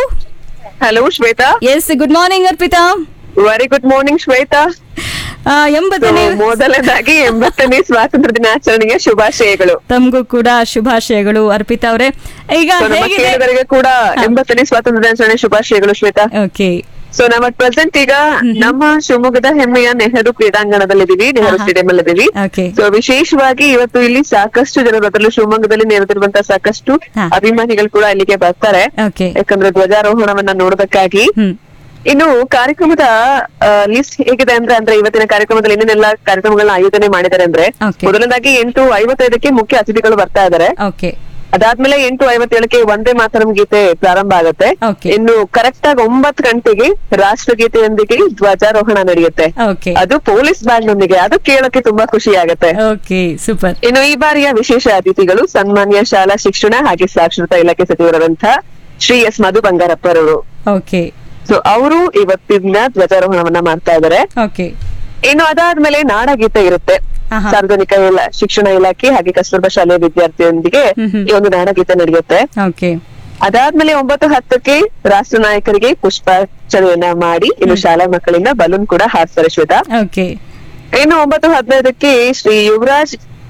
hello Shweta yes good morning Arpita very good morning Shweta ಆ, ಎಂಬತ್ತನೇ ಮೊದಲನೇದಾಗಿ ಎಂಬತ್ತನೇ ಸ್ವಾತಂತ್ರ್ಯ ದಿನಾಚರಣೆಗೆ ಶುಭಾಶಯಗಳು ತಮಗೂ ಕೂಡ ಶುಭಾಶಯಗಳು ಅರ್ಪಿತಾ ಅವರೇ ಈಗ So, ನಮ್ಮ ಹೇಗಿದೆ ಕೇಳುಗರಿಗೆ ಕೂಡ ಎಂಬತ್ತನೇ ಸ್ವಾತಂತ್ರ್ಯ ದಿನಾಚರಣೆ ಶುಭಾಶಯಗಳು ಶ್ವೇತಾ ಓಕೆ ಸೊ ನಮ್ಮ ಪ್ರೆಸೆಂಟ್ ಈಗ ನಮ್ಮ ಶಿವಮೊಗ್ಗದ ಹೆಮ್ಮೆಯ ನೆಹರು ಕ್ರೀಡಾಂಗಣದಲ್ಲಿದ್ದೀವಿ ನೆಹರು ಸ್ಟೇಡಿಯಂ ಅಲ್ಲಿದ್ದೀವಿ ಓಕೆ ಸೊ ವಿಶೇಷವಾಗಿ ಇವತ್ತು ಇಲ್ಲಿ ಸಾಕಷ್ಟು ಜನರು ಅದರಲ್ಲೂ ಶಿವಮೊಗ್ಗದಲ್ಲಿ ನೆರೆದಿರುವಂತಹ ಸಾಕಷ್ಟು ಹಾ. ಅಭಿಮಾನಿಗಳು ಕೂಡ ಇಲ್ಲಿಗೆ ಬರ್ತಾರೆ ಓಕೆ ಯಾಕಂದ್ರೆ ಧ್ವಜಾರೋಹಣವನ್ನ ನೋಡೋದಕ್ಕಾಗಿ ಹ್ಮ್ ಇನ್ನು ಕಾರ್ಯಕ್ರಮದ ಲಿಸ್ಟ್ ಹೇಗಿದೆ ಅಂದ್ರೆ ಅಂದ್ರೆ ಇವತ್ತಿನ ಕಾರ್ಯಕ್ರಮದಲ್ಲಿ ಏನೇನೆಲ್ಲ ಕಾರ್ಯಕ್ರಮಗಳನ್ನ ಆಯೋಜನೆ ಮಾಡಿದ್ದಾರೆ ಅಂದ್ರೆ Okay. ಮೊದಲನೇದಾಗಿ ಎಂಟು ಐವತ್ತೈದಕ್ಕೆ ಮುಖ್ಯ ಅತಿಥಿಗಳು ಬರ್ತಾ ಇದ್ದಾರೆ ಓಕೆ ಅದಾದ್ಮೇಲೆ ಎಂಟು ಐವತ್ತೇಳಕ್ಕೆ ಒಂದೇ ಮಾತರಂ ಗೀತೆ ಪ್ರಾರಂಭ ಆಗುತ್ತೆ Okay. ಇನ್ನು ಕರೆಕ್ಟ್ ಆಗಿ ಒಂಬತ್ತು ಗಂಟೆಗೆ ರಾಷ್ಟ್ರಗೀತೆಯೊಂದಿಗೆ ಧ್ವಜಾರೋಹಣ ನಡೆಯುತ್ತೆ ಓಕೆ ಅದು ಪೊಲೀಸ್ ಬ್ಯಾಂಡ್ ನೊಂದಿಗೆ ಅದು ಕೇಳಕ್ಕೆ ತುಂಬಾ ಖುಷಿ ಆಗುತ್ತೆ ಓಕೆ ಸೂಪರ್ ಇನ್ನು ಈ ಬಾರಿಯ ವಿಶೇಷ ಅತಿಥಿಗಳು ಸನ್ಮಾನ್ಯ ಶಾಲಾ ಶಿಕ್ಷಣ ಹಾಗೆ ಸಾಕ್ಷರತಾ ಇಲಾಖೆ ಸಚಿವರಾದಂತಹ ಶ್ರೀ ಎಸ್ ಮಧು ಬಂಗಾರಪ್ಪರವರು ಓಕೆ ಸೊ ಅವರು ಇವತ್ತಿನ ಧ್ವಜಾರೋಹಣವನ್ನ ಮಾಡ್ತಾ ಇದ್ದಾರೆ ಓಕೆ ಇನ್ನು ಅದಾದ್ಮೇಲೆ ನಾಡಗೀತೆ ಇರುತ್ತೆ ಆಹಾ. ಸಾರ್ವಜನಿಕ ಇಲಾ- ಶಿಕ್ಷಣ ಇಲಾಖೆ ಹಾಗೆ ಕಸ್ತೂರ್ಬಾ ಶಾಲೆಯ ವಿದ್ಯಾರ್ಥಿಯೊಂದಿಗೆ ಹ್ಮ್ ಹ್ಮ್. ಈ ಒಂದು ನಾಡಗೀತೆ ನಡೆಯುತ್ತೆ ಓಕೆ ಅದಾದ್ಮೇಲೆ ಒಂಬತ್ತು ಹತ್ತಕ್ಕೆ ರಾಷ್ಟ್ರ ನಾಯಕರಿಗೆ ಪುಷ್ಪಾರ್ಚನೆಯನ್ನ ಮಾಡಿ ಇನ್ನು ಶಾಲಾ ಮಕ್ಕಳಿಂದ ಬಲೂನ್ ಕೂಡ ಹಾರಿಸ್ತಾರೆ ಶ್ವೇತಾ ಓಕೆ ಇನ್ನು ಒಂಬತ್ತು ಹದಿನೈದಕ್ಕೆ Shri Yuvraj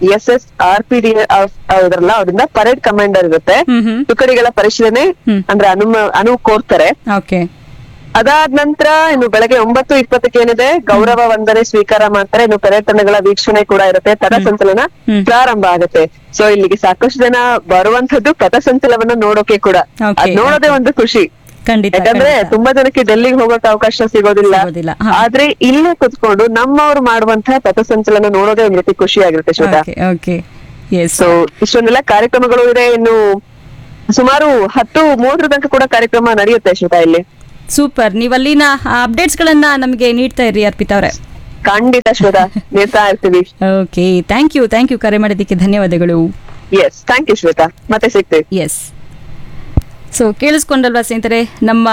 S S R P D ಅವರಲ್ಲ ಅವರಿಂದ ಪರೇಡ್ ಕಮಾಂಡರ್ ಇರುತ್ತೆ ಹ್ಮ್ ಹ್ಮ್ ತುಕಡಿಗಳ ಪರಿಶೀಲನೆ ಹ್ಮ್. ಅಂದ್ರೆ ಅನುಮ ಅನುವು ಕೋರ್ತಾರೆ ಓಕೆ ಅದಾದ ನಂತರ ಇನ್ನು ಬೆಳಗ್ಗೆ ಒಂಬತ್ತು ಇಪ್ಪತ್ತಕ್ಕೆ ಏನಿದೆ ಗೌರವ ವಂದನೆ ಸ್ವೀಕಾರ ಮಾಡ್ತಾರೆ ಇನ್ನು ಪರೇಡ್ ತಂಡಗಳ ವೀಕ್ಷಣೆ ಕೂಡ ಇರುತ್ತೆ ಪಥಸಂಚಲನ ಹ್ಮ್. ಪ್ರಾರಂಭ ಆಗುತ್ತೆ ಸೊ ಇಲ್ಲಿಗೆ ಸಾಕಷ್ಟು ಜನ ಬರುವಂತದ್ದು ಪಥಸಂಚಲನವನ್ನ ನೋಡೋಕೆ ಕೂಡ Okay. ಅದ್ ನೋಡೋದೇ ಒಂದು ಖುಷಿ ಖಂಡಿತ ಯಾಕಂದ್ರೆ ಖಂಡಿತ. ತುಂಬಾ ಜನಕ್ಕೆ ಡೆಲ್ಲಿಗೆ ಹೋಗೋಕೆ ಅವಕಾಶ ಸಿಗೋದಿಲ್ಲ ಸಿಗೋದಿಲ್ಲ, ಹಾ. ಆದ್ರೆ ಇಲ್ಲೇ ಕುತ್ಕೊಂಡು ನಮ್ಮವ್ರು ಮಾಡುವಂತಹ ಪಥಸಂಚಲನ ನೋಡೋದೇ ಒಂದ್ ರೀತಿ ಖುಷಿ ಆಗಿರುತ್ತೆ Shweta okay okay yes so ಇಷ್ಟೊಂದೆಲ್ಲ ಕಾರ್ಯಕ್ರಮಗಳು ಇದೆ ಇನ್ನು ಸುಮಾರು ಹತ್ತು ಮೂವತ್ತರ ತನಕ ಕೂಡ ಕಾರ್ಯಕ್ರಮ ನಡೆಯುತ್ತೆ ಶ್ವೇತಾ ಇಲ್ಲಿ ಸೂಪರ್ ನೀವು ಅಲ್ಲಿನ ಅಪ್ಡೇಟ್ಸ್ ಗಳನ್ನ ನಮಗೆ ನೀಡ್ತಾ ಇರಿ ಅರ್ಪಿತಾ ಅವರೇ ಖಂಡಿತ ಶ್ವೇತಾ ನೀಡ್ತಾ ಇರ್ತೀವಿ okay thank you thank you ಕರೆ ಮಾಡಿದ್ದಕ್ಕೆ ಧನ್ಯವಾದಗಳು ಎಸ್ ಥ್ಯಾಂಕ್ ಯು ಶ್ವೇತಾ ಮತ್ತೆ ಸಿಗ್ತೀವಿ ಎಸ್ ಸೊ ಕೇಳಿಸ್ಕೊಂಡಲ್ವಾ ಸ್ನೇಹಿತರೆ ನಮ್ಮ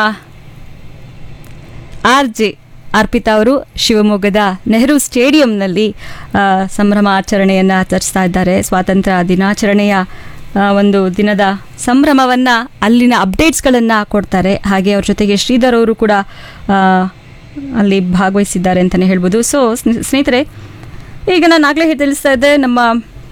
ಆರ್ ಜೆ ಅರ್ಪಿತಾ ಅವರು ಶಿವಮೊಗ್ಗದ ನೆಹರು ಸ್ಟೇಡಿಯಂನಲ್ಲಿ ಆ, ಸಂಭ್ರಮ ಆಚರಣೆಯನ್ನು ಆಚರಿಸ್ತಾ ಇದ್ದಾರೆ ಸ್ವಾತಂತ್ರ್ಯ ದಿನಾಚರಣೆಯ ಆ, ಒಂದು ದಿನದ ಸಂಭ್ರಮವನ್ನು ಅಲ್ಲಿನ ಅಪ್ಡೇಟ್ಸ್ಗಳನ್ನು ಕೊಡ್ತಾರೆ ಹಾಗೆ ಅವ್ರ ಜೊತೆಗೆ ಶ್ರೀಧರ್ ಅವರು ಕೂಡ ಆ, ಅಲ್ಲಿ ಭಾಗವಹಿಸಿದ್ದಾರೆ ಅಂತಲೇ ಹೇಳ್ಬೋದು ಸೊ ಸ್ನೇಹಿತರೆ ಈಗ ನಾನು ಆಗಲೇ ತಿಳಿಸ್ತಾ ಇದ್ದೆ ನಮ್ಮ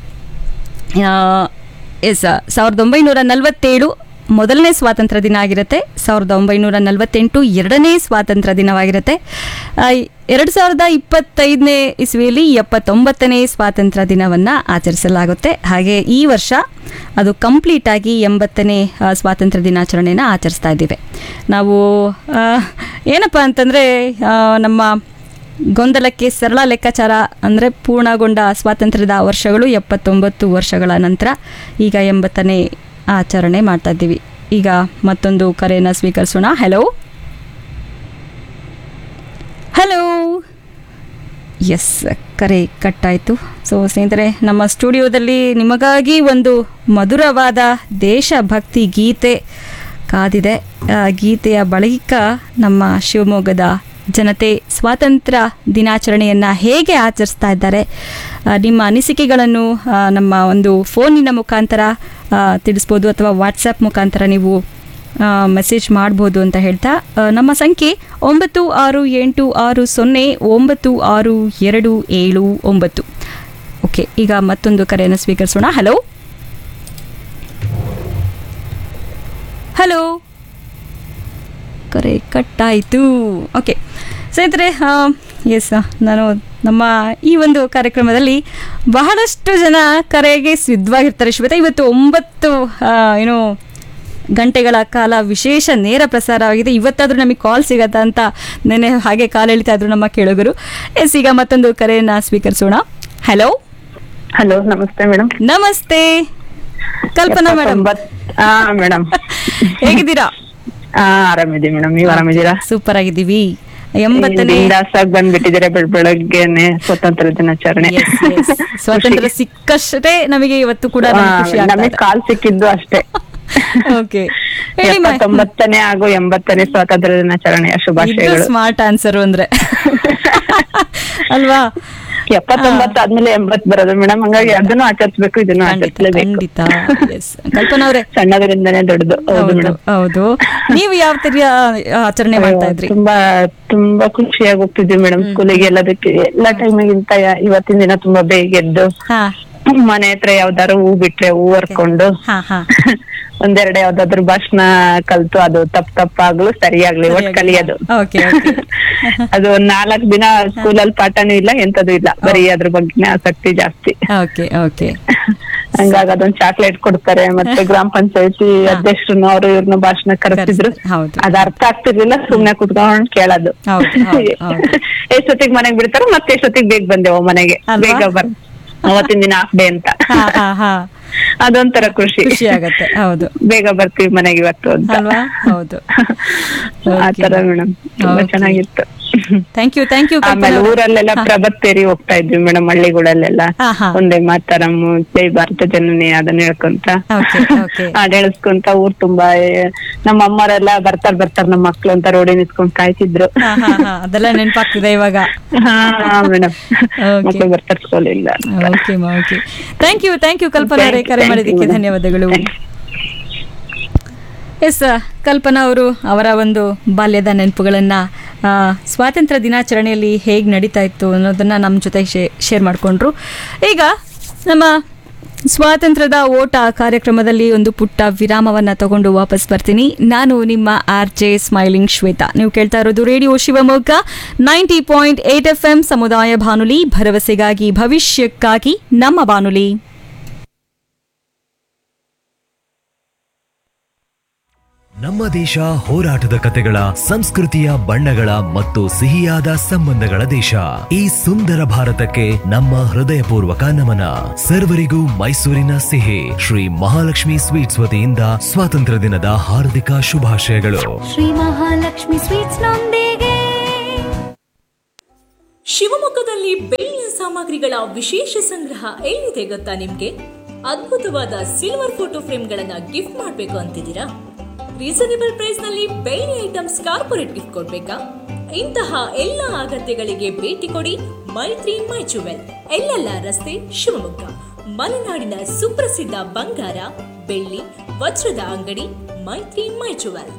ಎಸ್ ಸಾವಿರದ ಒಂಬೈನೂರ ನಲವತ್ತೇಳು ಮೊದಲನೇ ಸ್ವಾತಂತ್ರ್ಯ ದಿನ ಆಗಿರುತ್ತೆ ಸಾವಿರದ ಒಂಬೈನೂರ ನಲವತ್ತೆಂಟು ಎರಡನೇ ಸ್ವಾತಂತ್ರ್ಯ ದಿನವಾಗಿರುತ್ತೆ ಆ, ಎರಡು ಸಾವಿರದ ಇಪ್ಪತ್ತೈದನೇ ಇಸ್ವಿಯಲ್ಲಿ ಎಪ್ಪತ್ತೊಂಬತ್ತನೇ ಸ್ವಾತಂತ್ರ್ಯ ದಿನವನ್ನು ಆಚರಿಸಲಾಗುತ್ತೆ ಹಾಗೆ ಈ ವರ್ಷ ಅದು ಕಂಪ್ಲೀಟ್ ಆಗಿ ಎಂಬತ್ತನೇ ಆ, ಸ್ವಾತಂತ್ರ್ಯ ದಿನಾಚರಣೆನ ಆಚರಿಸ್ತಾ ಇದ್ದೀವಿ ನಾವು ಆ, ಏನಪ್ಪ ಅಂತಂದರೆ ನಮ್ಮ ಗೊಂದಲಕ್ಕೆ ಸರಳ ಲೆಕ್ಕಾಚಾರ ಅಂದರೆ ಪೂರ್ಣಗೊಂಡ ಸ್ವಾತಂತ್ರ್ಯದ ವರ್ಷಗಳು ಎಪ್ಪತ್ತೊಂಬತ್ತು ವರ್ಷಗಳ ನಂತರ ಈಗ ಎಂಬತ್ತನೇ ಆಚರಣೆ ಮಾಡ್ತಾ ಇದ್ದೀವಿ ಈಗ ಮತ್ತೊಂದು ಕರೆಯನ್ನು ಸ್ವೀಕರಿಸೋಣ ಹಲೋ ಹಲೋ ಎಸ್ ಕರೆ ಕಟ್ಟಾಯಿತು ಸೊ ಸ್ನೇಹಿತರೆ ನಮ್ಮ ಸ್ಟುಡಿಯೋದಲ್ಲಿ ನಿಮಗಾಗಿ ಒಂದು ಮಧುರವಾದ ದೇಶಭಕ್ತಿ ಗೀತೆ ಕಾದಿದೆ ಆ ಗೀತೆಯ ಬಳಿಕ ನಮ್ಮ ಶಿವಮೊಗ್ಗದ ಜನತೆ ಸ್ವಾತಂತ್ರ್ಯ ದಿನಾಚರಣೆಯನ್ನು ಹೇಗೆ ಆಚರಿಸ್ತಾ ಇದ್ದಾರೆ ಆ, ನಿಮ್ಮ ಅನಿಸಿಕೆಗಳನ್ನು ಆ, ನಮ್ಮ ಒಂದು ಫೋನಿನ ಮುಖಾಂತರ ಆ, ತಿಳಿಸ್ಬೋದು ಅಥವಾ ವಾಟ್ಸಪ್ ಮುಖಾಂತರ ನೀವು ಮೆಸೇಜ್ ಮಾಡ್ಬೋದು ಅಂತ ಹೇಳ್ತಾ ಆ, ನಮ್ಮ ಸಂಖ್ಯೆ ಒಂಬತ್ತು ಆರು ಎಂಟು ಆರು ಸೊನ್ನೆ ಒಂಬತ್ತು ಆರು ಎರಡು ಏಳು ಒಂಬತ್ತು ಓಕೆ ಈಗ ಮತ್ತೊಂದು ಕರೆಯನ್ನು ಸ್ವೀಕರಿಸೋಣ ಹಲೋ ಹಲೋ ಕರೆ ಕಟ್ಟಾಯಿತು ಓಕೆ ಸ್ನೇಹಿತರೆ ಎಸ್ ನಾನು ನಮ್ಮ ಈ ಒಂದು ಕಾರ್ಯಕ್ರಮದಲ್ಲಿ ಬಹಳಷ್ಟು ಜನ ಕರೆಗೆ ಸಿದ್ಧವಾಗಿರ್ತಾರೆ ಶ್ವೇತಾ ಇವತ್ತು ಒಂಬತ್ತು ಆ, ಏನು ಗಂಟೆಗಳ ಕಾಲ ವಿಶೇಷ ನೇರ ಪ್ರಸಾರವಾಗಿದೆ ಇವತ್ತಾದರೂ ನಮಗೆ ಕಾಲ್ ಸಿಗತ್ತಾ ಅಂತ ನೆನೆ ಹಾಗೆ ಕಾಲ್ ಎಳಿತಾ ಇದ್ರು ನಮ್ಮ ಕೇಳುಗರು ಎಸ್ ಈಗ ಮತ್ತೊಂದು ಕರೆಯನ್ನು ಸ್ವೀಕರಿಸೋಣ ಹಲೋ ಹಲೋ ನಮಸ್ತೆ ಮೇಡಮ್ ನಮಸ್ತೆ ಕಲ್ಪನಾ ಮೇಡಮ್ ಹಾ ಮೇಡಮ್ ಹೇಗಿದ್ದೀರಾ ಹಾ ಆರಾಮಿದ್ದೀವಿ ಮೇಡಮ್ ನೀವ್ ಆರಾಮಿದ್ದೀರಾ ಸೂಪರ್ ಆಗಿದ್ದೀವಿ ಎಂಬತ್ತನೇ ದಾಸಾಗ್ ಬಂದ್ಬಿಟ್ಟಿದ್ದೀರಾ ಬೆಳ್ ಬೆಳಗ್ಗೆನೆ ಸ್ವಾತಂತ್ರ್ಯ ದಿನಾಚರಣೆ Yes, yes. ಸ್ವಾತಂತ್ರ್ಯ ಸಿಕ್ಕಷ್ಟೇ ನಮಗೆ ಇವತ್ತು ಕೂಡ ನಮ್ಗೆ ಖುಷಿ ಆಗ್ತಾ ನಮಗ್ ಇದೆ. ಕಾಲ್ ಸಿಕ್ಕಿದ್ದು ಅಷ್ಟೇ ಓಕೆ ಹೇಳಿ ಮಾ- ಎಪ್ಪತ್ತೊಂಬತ್ತನೇ ಹಾಗೂ ಎಂಬತ್ತನೇ ಸ್ವಾತಂತ್ರ್ಯ ದಿನಾಚರಣೆಯ ಇದು ಶುಭಾಶಯಗಳು ಸ್ಮಾರ್ಟ್ ಆನ್ಸರ್ ಅಂದ್ರೆ ಅಲ್ವಾ ಎಪ್ಪತ್ತೊಂಬತ್ತು ಆದ್ಮೇಲೆ ಎಂಬತ್ ಬರೋದು ಮೇಡಮ್ ಹಂಗಾಗಿ ಅದನ್ನು ಆಚರಿಸ್ಬೇಕು ಇದನ್ನು ಖಂಡಿತ ಆಚರಿಸಲೇಬೇಕು ಖಂಡಿತ ಎಸ್ ಕಲ್ಪನಾ ಅವ್ರೆ ಸಣ್ಣದರಿಂದನೇ ದೊಡ್ಡದು ಹೌದು ಹೌದು ಮೇಡಮ್ ಹೌದು ನೀವು ಯಾವ ತರ ಆಚರಣೆ ಮಾಡ್ತಾ ಇದ್ರಿ ತುಂಬಾ ತುಂಬಾ ಖುಷಿಯಾಗಿ ಹೋಗ್ತಿದ್ವಿ ಮೇಡಮ್ ಸ್ಕೂಲಿಗೆ ಎಲ್ಲದಕ್ಕೆ ಎಲ್ಲಾ ಟೈಮಿಗಿಂತ ಇವತ್ತಿನ ದಿನ ತುಂಬಾ ಬೇಗ ಎದ್ದು ಹಾ ಮನೆ ಹತ್ರ ಯಾವ್ದಾರು ಹೂ ಬಿಟ್ರೆ ಹೂ ಹರ್ಕೊಂಡು ಹಾ ಹಾ ಒಂದೆರಡು ಯಾವ್ದಾದ್ರು ಭಾಷಣ ಕಲ್ತು ಅದು ತಪ್ಪ ತಪ್ಪಾಗ್ಲು ಸರಿಯಾಗ್ಲಿ ಒಟ್ ಕಲಿಯೋದು ಓಕೆ ಓಕೆ ಅದು ಒಂದ್ ನಾಲ್ಕ್ ದಿನ ಸ್ಕೂಲಲ್ಲಿ ಪಾಠನೂ ಇಲ್ಲ ಎಂತದೂ ಇಲ್ಲ ಬರೀ ಅದ್ರ ಬಗ್ಗೆ ಆಸಕ್ತಿ ಜಾಸ್ತಿ ಓಕೆ ಓಕೆ ಹಂಗಾಗಿ ಅದೊಂದ್ ಚಾಕ್ಲೇಟ್ ಕೊಡ್ತಾರೆ ಮತ್ತೆ ಗ್ರಾಮ ಪಂಚಾಯತಿ ಅಧ್ಯಕ್ಷರನ್ನ ಅವ್ರು ಇವ್ರನ್ನ ಭಾಷಣ ಕರೆಸಿದ್ರು ಹೌದು. ಅದ್ ಅರ್ಥ ಆಗ್ತಿರ್ಲಿಲ್ಲ ಸುಮ್ನೆ ಕುತ್ಕೊಂಡ್ ಕೇಳೋದು ಹೌದು, ಹೌದು, ಹೌದು. ಎಷ್ಟೊತ್ತಿಗೆ ಮನೆಗ್ ಬಿಡ್ತಾರೋ ಮತ್ತೆ ಎಷ್ಟೊತ್ತಿಗೆ ಬೇಗ ಬಂದೆವು ಮನೆಗೆ ಅಲ್ವಾ? ಬೇಗ ಬರ್ ಅವತ್ತಿನ ದಿನ ಹಾಫ್ ಡೇ ಅಂತ ಹಾ ಹಾ ಹಾ ಅದೊಂಥರ ಖುಷಿ ಖುಷಿ ಆಗತ್ತೆ ಹೌದು ಬೇಗ ಬರ್ತೀವಿ ಮನೆಗೆ ಇವತ್ತು ಅಂತ ಅಲ್ವಾ ಹೌದು ಆತರ ಮೇಡಮ್ ತುಂಬಾ Okay. ಚೆನ್ನಾಗಿತ್ತು ಥ್ಯಾಂಕ್ ಯು ಥ್ಯಾಂಕ್ ಯು ಆಮೇಲೆ ಊರಲ್ಲೆಲ್ಲ ಪ್ರಭತ್ತೇರಿ ಹೋಗ್ತಾ ಇದ್ವಿ ಮೇಡಮ್ ಹಳ್ಳಿಗಳಲ್ಲೆಲ್ಲ ಹಾ, ಹಾ. ಒಂದೇ ಮಾತರಂ ಜೈ ಭಾರತ ಜನನಿ ಅದನ್ನ ಹೇಳ್ಕೊಂತ ಓಕೆ ಓಕೆ ಹಾಡ್ ಹೇಳ್ಸ್ಕೊಂತ ಊರ್ ತುಂಬಾ ಏ, ನಮ್ಮ ಅಮ್ಮರೆಲ್ಲ ಬರ್ತಾರ ಬರ್ತಾರ ನಮ್ಮ ಮಕ್ಳು ಅಂತ ರೋಡಿ ನಿಂತ್ಕೊಂಡ್ ಕಾಯ್ತಿದ್ರು ಹಾ ಹಾ ಹಾ ಅದೆಲ್ಲ ನೆನಪಾಗ್ತಿದೆ ಇವಾಗ ಹಾ ಮೇಡಮ್ Okay. ಮಕ್ಳು ಬರ್ತಾರ ಸ್ಕೂಲಿಂದ okay okay thank you thank you Kalpana ಅವರೇ ಕರೆ Thank you, ಮಾಡಿದ್ದಕ್ಕೆ madam. ಧನ್ಯವಾದಗಳು Thank ಎಸ್ ಕಲ್ಪನಾ ಅವರು ಅವರ ಒಂದು ಬಾಲ್ಯದ ನೆನಪುಗಳನ್ನು ಸ್ವಾತಂತ್ರ್ಯ ದಿನಾಚರಣೆಯಲ್ಲಿ ಹೇಗೆ ನಡೀತಾ ಇತ್ತು ಅನ್ನೋದನ್ನು ನಮ್ಮ ಜೊತೆ ಶೇರ್ ಮಾಡಿಕೊಂಡ್ರು ಈಗ ನಮ್ಮ ಸ್ವಾತಂತ್ರ್ಯದ ಓಟ ಕಾರ್ಯಕ್ರಮದಲ್ಲಿ ಒಂದು ಪುಟ್ಟ ವಿರಾಮವನ್ನ ತಗೊಂಡು ವಾಪಸ್ ಬರ್ತೀನಿ ನಾನು ನಿಮ್ಮ ಆರ್ ಜೆ ಸ್ಮೈಲಿಂಗ್ ಶ್ವೇತಾ ನೀವು ಕೇಳ್ತಾ ಇರೋದು radio Shivamogga ninety point eight F M ಸಮುದಾಯ ಬಾನುಲಿ ಭರವಸೆಗಾಗಿ ಭವಿಷ್ಯಕ್ಕಾಗಿ ನಮ್ಮ ಬಾನುಲಿ ನಮ್ಮ ದೇಶ ಹೋರಾಟದ ಕತೆಗಳ ಸಂಸ್ಕೃತಿಯ ಬಣ್ಣಗಳ ಮತ್ತು ಸಿಹಿಯಾದ ಸಂಬಂಧಗಳ ದೇಶ ಈ ಸುಂದರ ಭಾರತಕ್ಕೆ ನಮ್ಮ ಹೃದಯಪೂರ್ವಕ ನಮನ ಸರ್ವರಿಗೂ ಮೈಸೂರಿನ ಸಿಹಿ ಶ್ರೀ ಮಹಾಲಕ್ಷ್ಮಿ ಸ್ವೀಟ್ಸ್ ವತಿಯಿಂದ ಸ್ವಾತಂತ್ರ್ಯ ದಿನದ ಹಾರ್ದಿಕ ಶುಭಾಶಯಗಳು ಶ್ರೀ ಮಹಾಲಕ್ಷ್ಮಿ ಸ್ವೀಟ್ಸ್ ನೊಂದಿಗೆ ಶಿವಮೊಗ್ಗದಲ್ಲಿ ಬೆಳ್ಳಿಯ ಸಾಮಗ್ರಿಗಳ ವಿಶೇಷ ಸಂಗ್ರಹ ಎಲ್ಲಿದೆ ಗೊತ್ತಾ ನಿಮ್ಗೆ ಅದ್ಭುತವಾದ ಸಿಲ್ವರ್ ಫೋಟೋ ಫ್ರೇಮ್ಗಳನ್ನ ಗಿಫ್ಟ್ ಮಾಡಬೇಕು ಅಂತಿದ್ದೀರಾ ರೀಸನೇಬಲ್ ಪ್ರೈಸ್ ನಲ್ಲಿ ಬೆಳ್ಳಿ ಐಟಮ್ಸ್ ಕಾರ್ಪೊರೇಟ್ ಗಿಫ್ಟ್ ಕೊಡ್ಬೇಕಾ ಇಂತಹ ಎಲ್ಲ ಅಗತ್ಯಗಳಿಗೆ ಭೇಟಿ ಕೊಡಿ ಮೈತ್ರಿ ಮೈ ಜುವೆಲ್ ಎಲ್ಲೆಲ್ಲ ರಸ್ತೆ ಶಿವಮೊಗ್ಗ ಮಲೆನಾಡಿನ ಸುಪ್ರಸಿದ್ಧ ಬಂಗಾರ ಬೆಳ್ಳಿ ವಜ್ರದ ಅಂಗಡಿ ಮೈತ್ರಿ ಮೈ ಜುವೆಲ್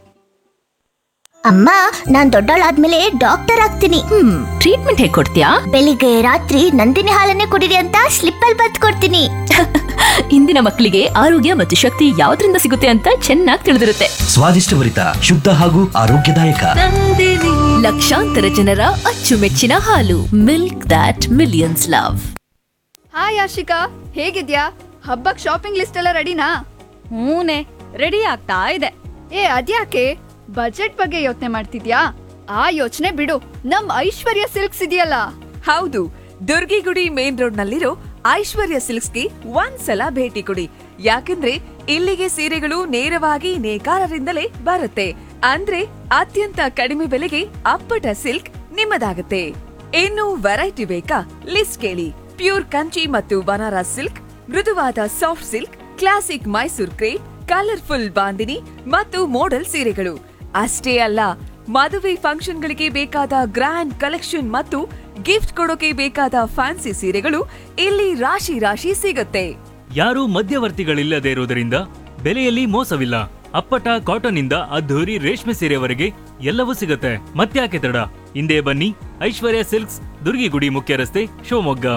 ಅಮ್ಮ ನಾನ್ ದೊಡ್ಡವಳಾದ್ಮೇಲೆ ಡಾಕ್ಟರ್ ಆಗ್ತೀನಿ ಹ್ಮ್ ಟ್ರೀಟ್ಮೆಂಟ್ ಹೇಗ್ ಕೊಡ್ತೀಯಾ ಬೆಳಿಗ್ಗೆ ರಾತ್ರಿ ನಂದಿನಿ ಹಾಲನ್ನೇ ಕುಡಿರಿ ಅಂತ ಸ್ಲಿಪ್ ಅಲ್ಲಿ ಬತ್ ಕೊಡ್ತೀನಿ ಇಂದಿನ ಮಕ್ಕಳಿಗೆ ಆರೋಗ್ಯ ಮತ್ತು ಶಕ್ತಿ ಯಾವ್ದ್ರಿಂದ ಸಿಗುತ್ತೆ ಅಂತ ಚೆನ್ನಾಗಿ ತಿಳಿದಿರುತ್ತೆ ಸ್ವಾದಿಷ್ಟಭರಿತ ಶುದ್ಧ ಹಾಗೂ ಆರೋಗ್ಯದಾಯಕ ಲಕ್ಷಾಂತರ ಜನರ ಅಚ್ಚುಮೆಚ್ಚಿನ ಹಾಲು milk that millions love hi Ashika ಹೇಗಿದ್ಯಾ ಹಬ್ಬಕ್ ಶಾಪಿಂಗ್ ಲಿಸ್ಟ್ ಎಲ್ಲ ರೆಡಿನಾ ಹೂನೆ ರೆಡಿ ಆಗ್ತಾ ಇದೆ ಏ ಅದ್ಯಾಕೆ ಬಜೆಟ್ ಬಗ್ಗೆ ಯೋಚನೆ ಮಾಡ್ತಿದ್ಯಾ ಆ ಯೋಚನೆ ಬಿಡು ನಮ್ ಐಶ್ವರ್ಯ ಸಿಲ್ಕ್ಸ್ ಇದೆಯಲ್ಲ ಹೌದು ದುರ್ಗಿಗುಡಿ ಮೇನ್ ರೋಡ್ ನಲ್ಲಿರೋ ಐಶ್ವರ್ಯ ಸಿಲ್ಕ್ಸ್ಗೆ ಒಂದ್ಸಲ ಭೇಟಿ ಕೊಡಿ ಯಾಕಂದ್ರೆ ಇಲ್ಲಿಗೆ ಸೀರೆಗಳು ನೇರವಾಗಿ ನೇಕಾರರಿಂದಲೇ ಬರುತ್ತೆ ಅಂದ್ರೆ ಅತ್ಯಂತ ಕಡಿಮೆ ಬೆಲೆಗೆ ಅಪ್ಪಟ ಸಿಲ್ಕ್ ನಿಮ್ಮದಾಗುತ್ತೆ ಇನ್ನು ವೆರೈಟಿ ಬೇಕಾ ಲಿಸ್ಟ್ ಕೇಳಿ ಪ್ಯೂರ್ ಕಂಚಿ ಮತ್ತು ಬನಾರಸ್ ಸಿಲ್ಕ್ ಮೃದುವಾದ soft silk classic Mysore crepe colourful bandhani ಮತ್ತು ಮೋಡಲ್ ಸೀರೆಗಳು ಅಷ್ಟೇ ಅಲ್ಲ ಮದುವೆ ಫಂಕ್ಷನ್ಗಳಿಗೆ ಬೇಕಾದ ಗ್ರ್ಯಾಂಡ್ ಕಲೆಕ್ಷನ್ ಮತ್ತು ಗಿಫ್ಟ್ ಕೊಡೋಕೆ ಬೇಕಾದ ಫ್ಯಾನ್ಸಿ ಸೀರೆಗಳು ಇಲ್ಲಿ ರಾಶಿ ರಾಶಿ ಸಿಗುತ್ತೆ ಯಾರೂ ಮಧ್ಯವರ್ತಿಗಳಿಲ್ಲದೆ ಇರುವುದರಿಂದ ಬೆಲೆಯಲ್ಲಿ ಮೋಸವಿಲ್ಲ ಅಪ್ಪಟ ಕಾಟನ್ ಇಂದ ಅದ್ಧೂರಿ ರೇಷ್ಮೆ ಸೀರೆವರೆಗೆ ಎಲ್ಲವೂ ಸಿಗುತ್ತೆ ಮತ್ತ್ಯಾಕೆ ತಡ ಹಿಂದೆ ಬನ್ನಿ ಐಶ್ವರ್ಯ ಸಿಲ್ಕ್ಸ್ ದುರ್ಗಿಗುಡಿ ಮುಖ್ಯ ರಸ್ತೆ ಶಿವಮೊಗ್ಗ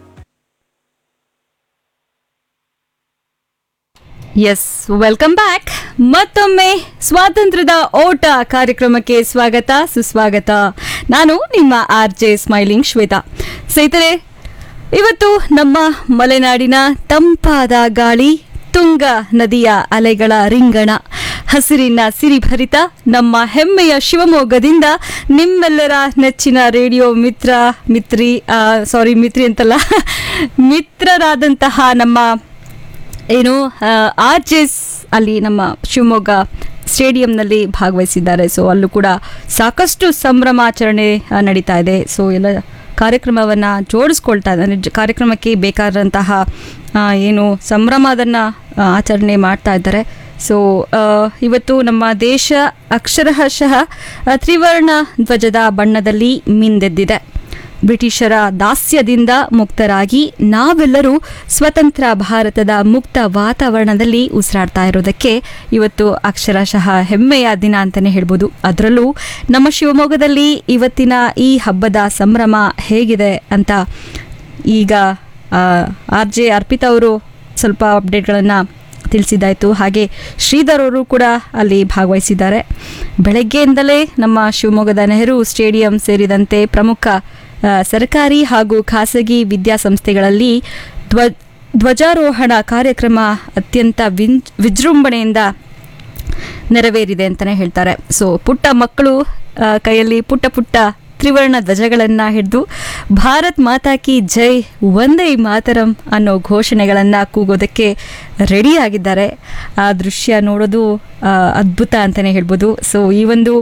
ಎಸ್ ವೆಲ್ಕಮ್ ಬ್ಯಾಕ್ ಮತ್ತೊಮ್ಮೆ ಸ್ವಾತಂತ್ರ್ಯದ ಓಟ ಕಾರ್ಯಕ್ರಮಕ್ಕೆ ಸ್ವಾಗತ ಸುಸ್ವಾಗತ ನಾನು ನಿಮ್ಮ ಆರ್ ಜೆ ಸ್ಮೈಲಿಂಗ್ ಶ್ವೇತಾ ಸ್ನೇಹಿತರೆ ಇವತ್ತು ನಮ್ಮ ಮಲೆನಾಡಿನ ತಂಪಾದ ಗಾಳಿ ತುಂಗ ನದಿಯ ಅಲೆಗಳ ರಿಂಗಣ ಹಸಿರಿನ ಸಿರಿಭರಿತ ನಮ್ಮ ಹೆಮ್ಮೆಯ ಶಿವಮೊಗ್ಗದಿಂದ ನಿಮ್ಮೆಲ್ಲರ ನೆಚ್ಚಿನ ರೇಡಿಯೋ ಮಿತ್ರ ಮಿತ್ರಿ ಸಾರಿ ಮಿತ್ರಿ ಅಂತಲ್ಲ ಮಿತ್ರರಾದಂತಹ ನಮ್ಮ ಏನು ಆರ್ಜೆಸ್ ಅಲ್ಲಿ ನಮ್ಮ ಶಿವಮೊಗ್ಗ ಸ್ಟೇಡಿಯಂನಲ್ಲಿ ಭಾಗವಹಿಸಿದ್ದಾರೆ ಸೊ ಅಲ್ಲೂ ಕೂಡ ಸಾಕಷ್ಟು ಸಂಭ್ರಮಾಚರಣೆ ಆ, ನಡೀತಾ ಇದೆ ಸೊ ಎಲ್ಲ ಕಾರ್ಯಕ್ರಮವನ್ನು ಜೋಡಿಸ್ಕೊಳ್ತಾ ಇದ್ದಾರೆ ಜ- ಕಾರ್ಯಕ್ರಮಕ್ಕೆ ಬೇಕಾದಂತಹ ಆ, ಏನು ಸಂಭ್ರಮದನ್ನು ಆಚರಣೆ ಮಾಡ್ತಾ ಇದ್ದಾರೆ ಸೊ ಇವತ್ತು ನಮ್ಮ ದೇಶ ಅಕ್ಷರಶಃ ಆ, ತ್ರಿವರ್ಣ ಧ್ವಜದ ಬಣ್ಣದಲ್ಲಿ ಮಿಂದೆದ್ದಿದೆ ಬ್ರಿಟಿಷರ ದಾಸ್ಯದಿಂದ ಮುಕ್ತರಾಗಿ ನಾವೆಲ್ಲರೂ ಸ್ವತಂತ್ರ ಭಾರತದ ಮುಕ್ತ ವಾತಾವರಣದಲ್ಲಿ ಉಸಿರಾಡ್ತಾ ಇರೋದಕ್ಕೆ ಇವತ್ತು ಅಕ್ಷರಶಃ ಹೆಮ್ಮೆಯ ದಿನ ಅಂತಲೇ ಹೇಳ್ಬೋದು ಅದರಲ್ಲೂ ನಮ್ಮ ಶಿವಮೊಗ್ಗದಲ್ಲಿ ಇವತ್ತಿನ ಈ ಹಬ್ಬದ ಸಂಭ್ರಮ ಹೇಗಿದೆ ಅಂತ ಈಗ ಆರ್ ಜೆ ಅರ್ಪಿತಾ ಅವರು ಸ್ವಲ್ಪ ಅಪ್ಡೇಟ್ಗಳನ್ನು ತಿಳಿಸಿದ್ದಾಯಿತು ಹಾಗೆ ಶ್ರೀಧರ್ ಅವರು ಕೂಡ ಅಲ್ಲಿ ಭಾಗವಹಿಸಿದ್ದಾರೆ ಬೆಳಗ್ಗೆಯಿಂದಲೇ ನಮ್ಮ ಶಿವಮೊಗ್ಗದ ನೆಹರು ಸ್ಟೇಡಿಯಂ ಸೇರಿದಂತೆ ಪ್ರಮುಖ ಆ, ಸರ್ಕಾರಿ ಹಾಗೂ ಖಾಸಗಿ ವಿದ್ಯಾಸಂಸ್ಥೆಗಳಲ್ಲಿ ಧ್ವ ಧ್ವಜಾರೋಹಣ ಕಾರ್ಯಕ್ರಮ ಅತ್ಯಂತ ವಿನ್ ವಿಜೃಂಭಣೆಯಿಂದ ನೆರವೇರಿದೆ ಅಂತಲೇ ಹೇಳ್ತಾರೆ ಸೊ ಪುಟ್ಟ ಮಕ್ಕಳು ಆ, ಕೈಯಲ್ಲಿ ಪುಟ್ಟ ಪುಟ್ಟ ತ್ರಿವರ್ಣ ಧ್ವಜಗಳನ್ನು ಹಿಡಿದು ಭಾರತ್ ಮಾತಾ ಕಿ ಜೈ ಒಂದೇ ಮಾತರಂ ಅನ್ನೋ ಘೋಷಣೆಗಳನ್ನು ಕೂಗೋದಕ್ಕೆ ರೆಡಿಯಾಗಿದ್ದಾರೆ ಆ ದೃಶ್ಯ ನೋಡೋದು ಆ, ಅದ್ಭುತ ಅಂತಲೇ ಹೇಳ್ಬೋದು ಸೊ ಈ ಒಂದು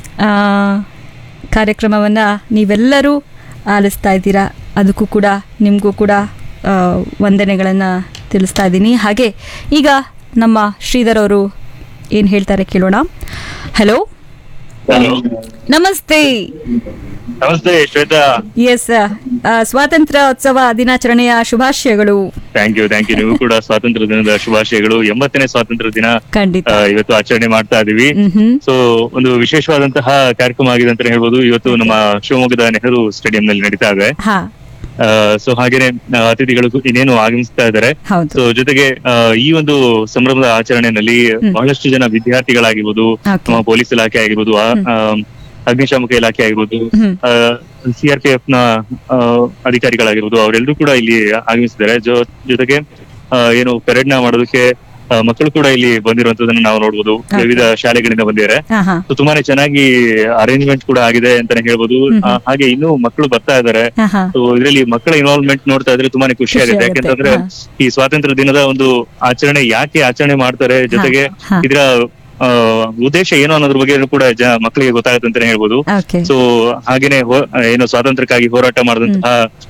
ಕಾರ್ಯಕ್ರಮವನ್ನು ನೀವೆಲ್ಲರೂ ಆಲಿಸ್ತಾ ಇದ್ದೀರಾ ಅದಕ್ಕೂ ಕೂಡ ನಿಮಗೂ ಕೂಡ ಆ, ವಂದನೆಗಳನ್ನು ತಿಳಿಸ್ತಾ ಇದ್ದೀನಿ ಹಾಗೆ ಈಗ ನಮ್ಮ ಶ್ರೀಧರ್ ಅವರು ಏನು ಹೇಳ್ತಾರೆ ಕೇಳೋಣ ಹಲೋ ನಮಸ್ತೆ ನಮಸ್ತೆ ಶ್ವೇತಾ ಎಸ್ ಸ್ವಾತಂತ್ರ್ಯೋತ್ಸವ ದಿನಾಚರಣೆಯ ಶುಭಾಶಯಗಳು ಥ್ಯಾಂಕ್ ಯು ಥ್ಯಾಂಕ್ ಯು ನೀವು ಕೂಡ ಸ್ವಾತಂತ್ರ್ಯ ದಿನದ ಶುಭಾಶಯಗಳು ಎಂಬತ್ತನೇ ಸ್ವಾತಂತ್ರ್ಯ ದಿನ ಖಂಡಿತ ಆ, ಇವತ್ತು ಆಚರಣೆ ಮಾಡ್ತಾ ಇದೀವಿ ಮ್ಹ್ಮ್. ಸೊ ಒಂದು ವಿಶೇಷವಾದಂತಹ ಕಾರ್ಯಕ್ರಮ ಆಗಿದೆ ಅಂತಾನೆ ಹೇಳ್ಬೋದು ಇವತ್ತು ನಮ್ಮ ಶಿವಮೊಗ್ಗದ ನೆಹರು ಸ್ಟೇಡಿಯಂ ನಲ್ಲಿ ನಡೀತಾ ಇದೆ ಹಾ ಸೊ ಹಾಗೇನೆ ಆ, ಅತಿಥಿಗಳು ಇನ್ನೇನು ಆಗಮಿಸ್ತಾ ಇದ್ದಾರೆ ಹೌದು. ಸೊ ಜೊತೆಗೆ ಆ, ಈ ಒಂದು ಸಂಭ್ರಮದ ಆಚರಣೆಯಲ್ಲಿ ಬಹಳಷ್ಟು ಜನ ವಿದ್ಯಾರ್ಥಿಗಳಾಗಿರ್ಬೋದು Okay. ನಮ್ಮ ಪೊಲೀಸ್ ಇಲಾಖೆ ಆಗಿರ್ಬೋದು ಆ, ಆ, ಅಗ್ನಿಶಾಮಕ ಇಲಾಖೆ ಆಗಿರ್ಬೋದು ಹ್ಮ್. ಸಿಆರ್ಪಿಎಫ್ ನ ಆ, ಅಧಿಕಾರಿಗಳಾಗಿರ್ಬೋದು ಅವರೆಲ್ಲರೂ ಕೂಡ ಇಲ್ಲಿ ಆಗಮಿಸಿದ್ದಾರೆ ಜೊ- ಜೊತೆಗೆ ಆ, ಏನು ಪೆರೇಡ್ ನ ಮಾಡೋದಕ್ಕೆ ಆ, ಮಕ್ಕಳು ಕೂಡ ಇಲ್ಲಿ ಬಂದಿರುವಂತದನ್ನ ನಾವು ನೋಡ್ಬೋದು ವಿವಿಧ ಶಾಲೆಗಳಿಂದ ಬಂದಿದ್ದಾರೆ ಹಾ ಹಾ ಸೊ ತುಂಬಾನೇ ಚೆನ್ನಾಗಿ ಅರೇಂಜ್ಮೆಂಟ್ ಕೂಡ ಆಗಿದೆ ಅಂತಾನೆ ಹೇಳ್ಬೋದು ಆ, ಹಾಗೆ ಇನ್ನೂ ಮಕ್ಕಳು ಬರ್ತಾ ಇದ್ದಾರೆ ಹಾ ಹಾ ಸೊ ಇದರಲ್ಲಿ ಮಕ್ಕಳ ಇನ್ವಾಲ್ವ್ಮೆಂಟ್ ನೋಡ್ತಾ ಇದ್ರೆ ತುಂಬಾನೇ ಖುಷಿ ಖುಷಿ ಆಗುತ್ತೆ ಆಗುತ್ತೆ, ಯಾಕೆಂತಂದ್ರೆ ಈ ಸ್ವಾತಂತ್ರ್ಯ ದಿನದ ಒಂದು ಆಚರಣೆ ಯಾಕೆ ಆಚರಣೆ ಮಾಡ್ತಾರೆ ಜೊತೆಗೆ ಹಾ. ಇದರ ಆ, ಉದ್ದೇಶ ಏನು ಅನ್ನೋದ್ರ ಬಗ್ಗೆ ಕೂಡ ಜ ಮಕ್ಕಳಿಗೆ ಗೊತ್ತಾಗುತ್ತೆ ಅಂತಾನೆ ಹೇಳ್ಬೋದು ಓಕೆ ಸೊ ಹಾಗೇನೆ ಹೋ- ಏನು ಸ್ವಾತಂತ್ರ್ಯಕ್ಕಾಗಿ ಹೋರಾಟ ಮಾಡಿದಂತಹ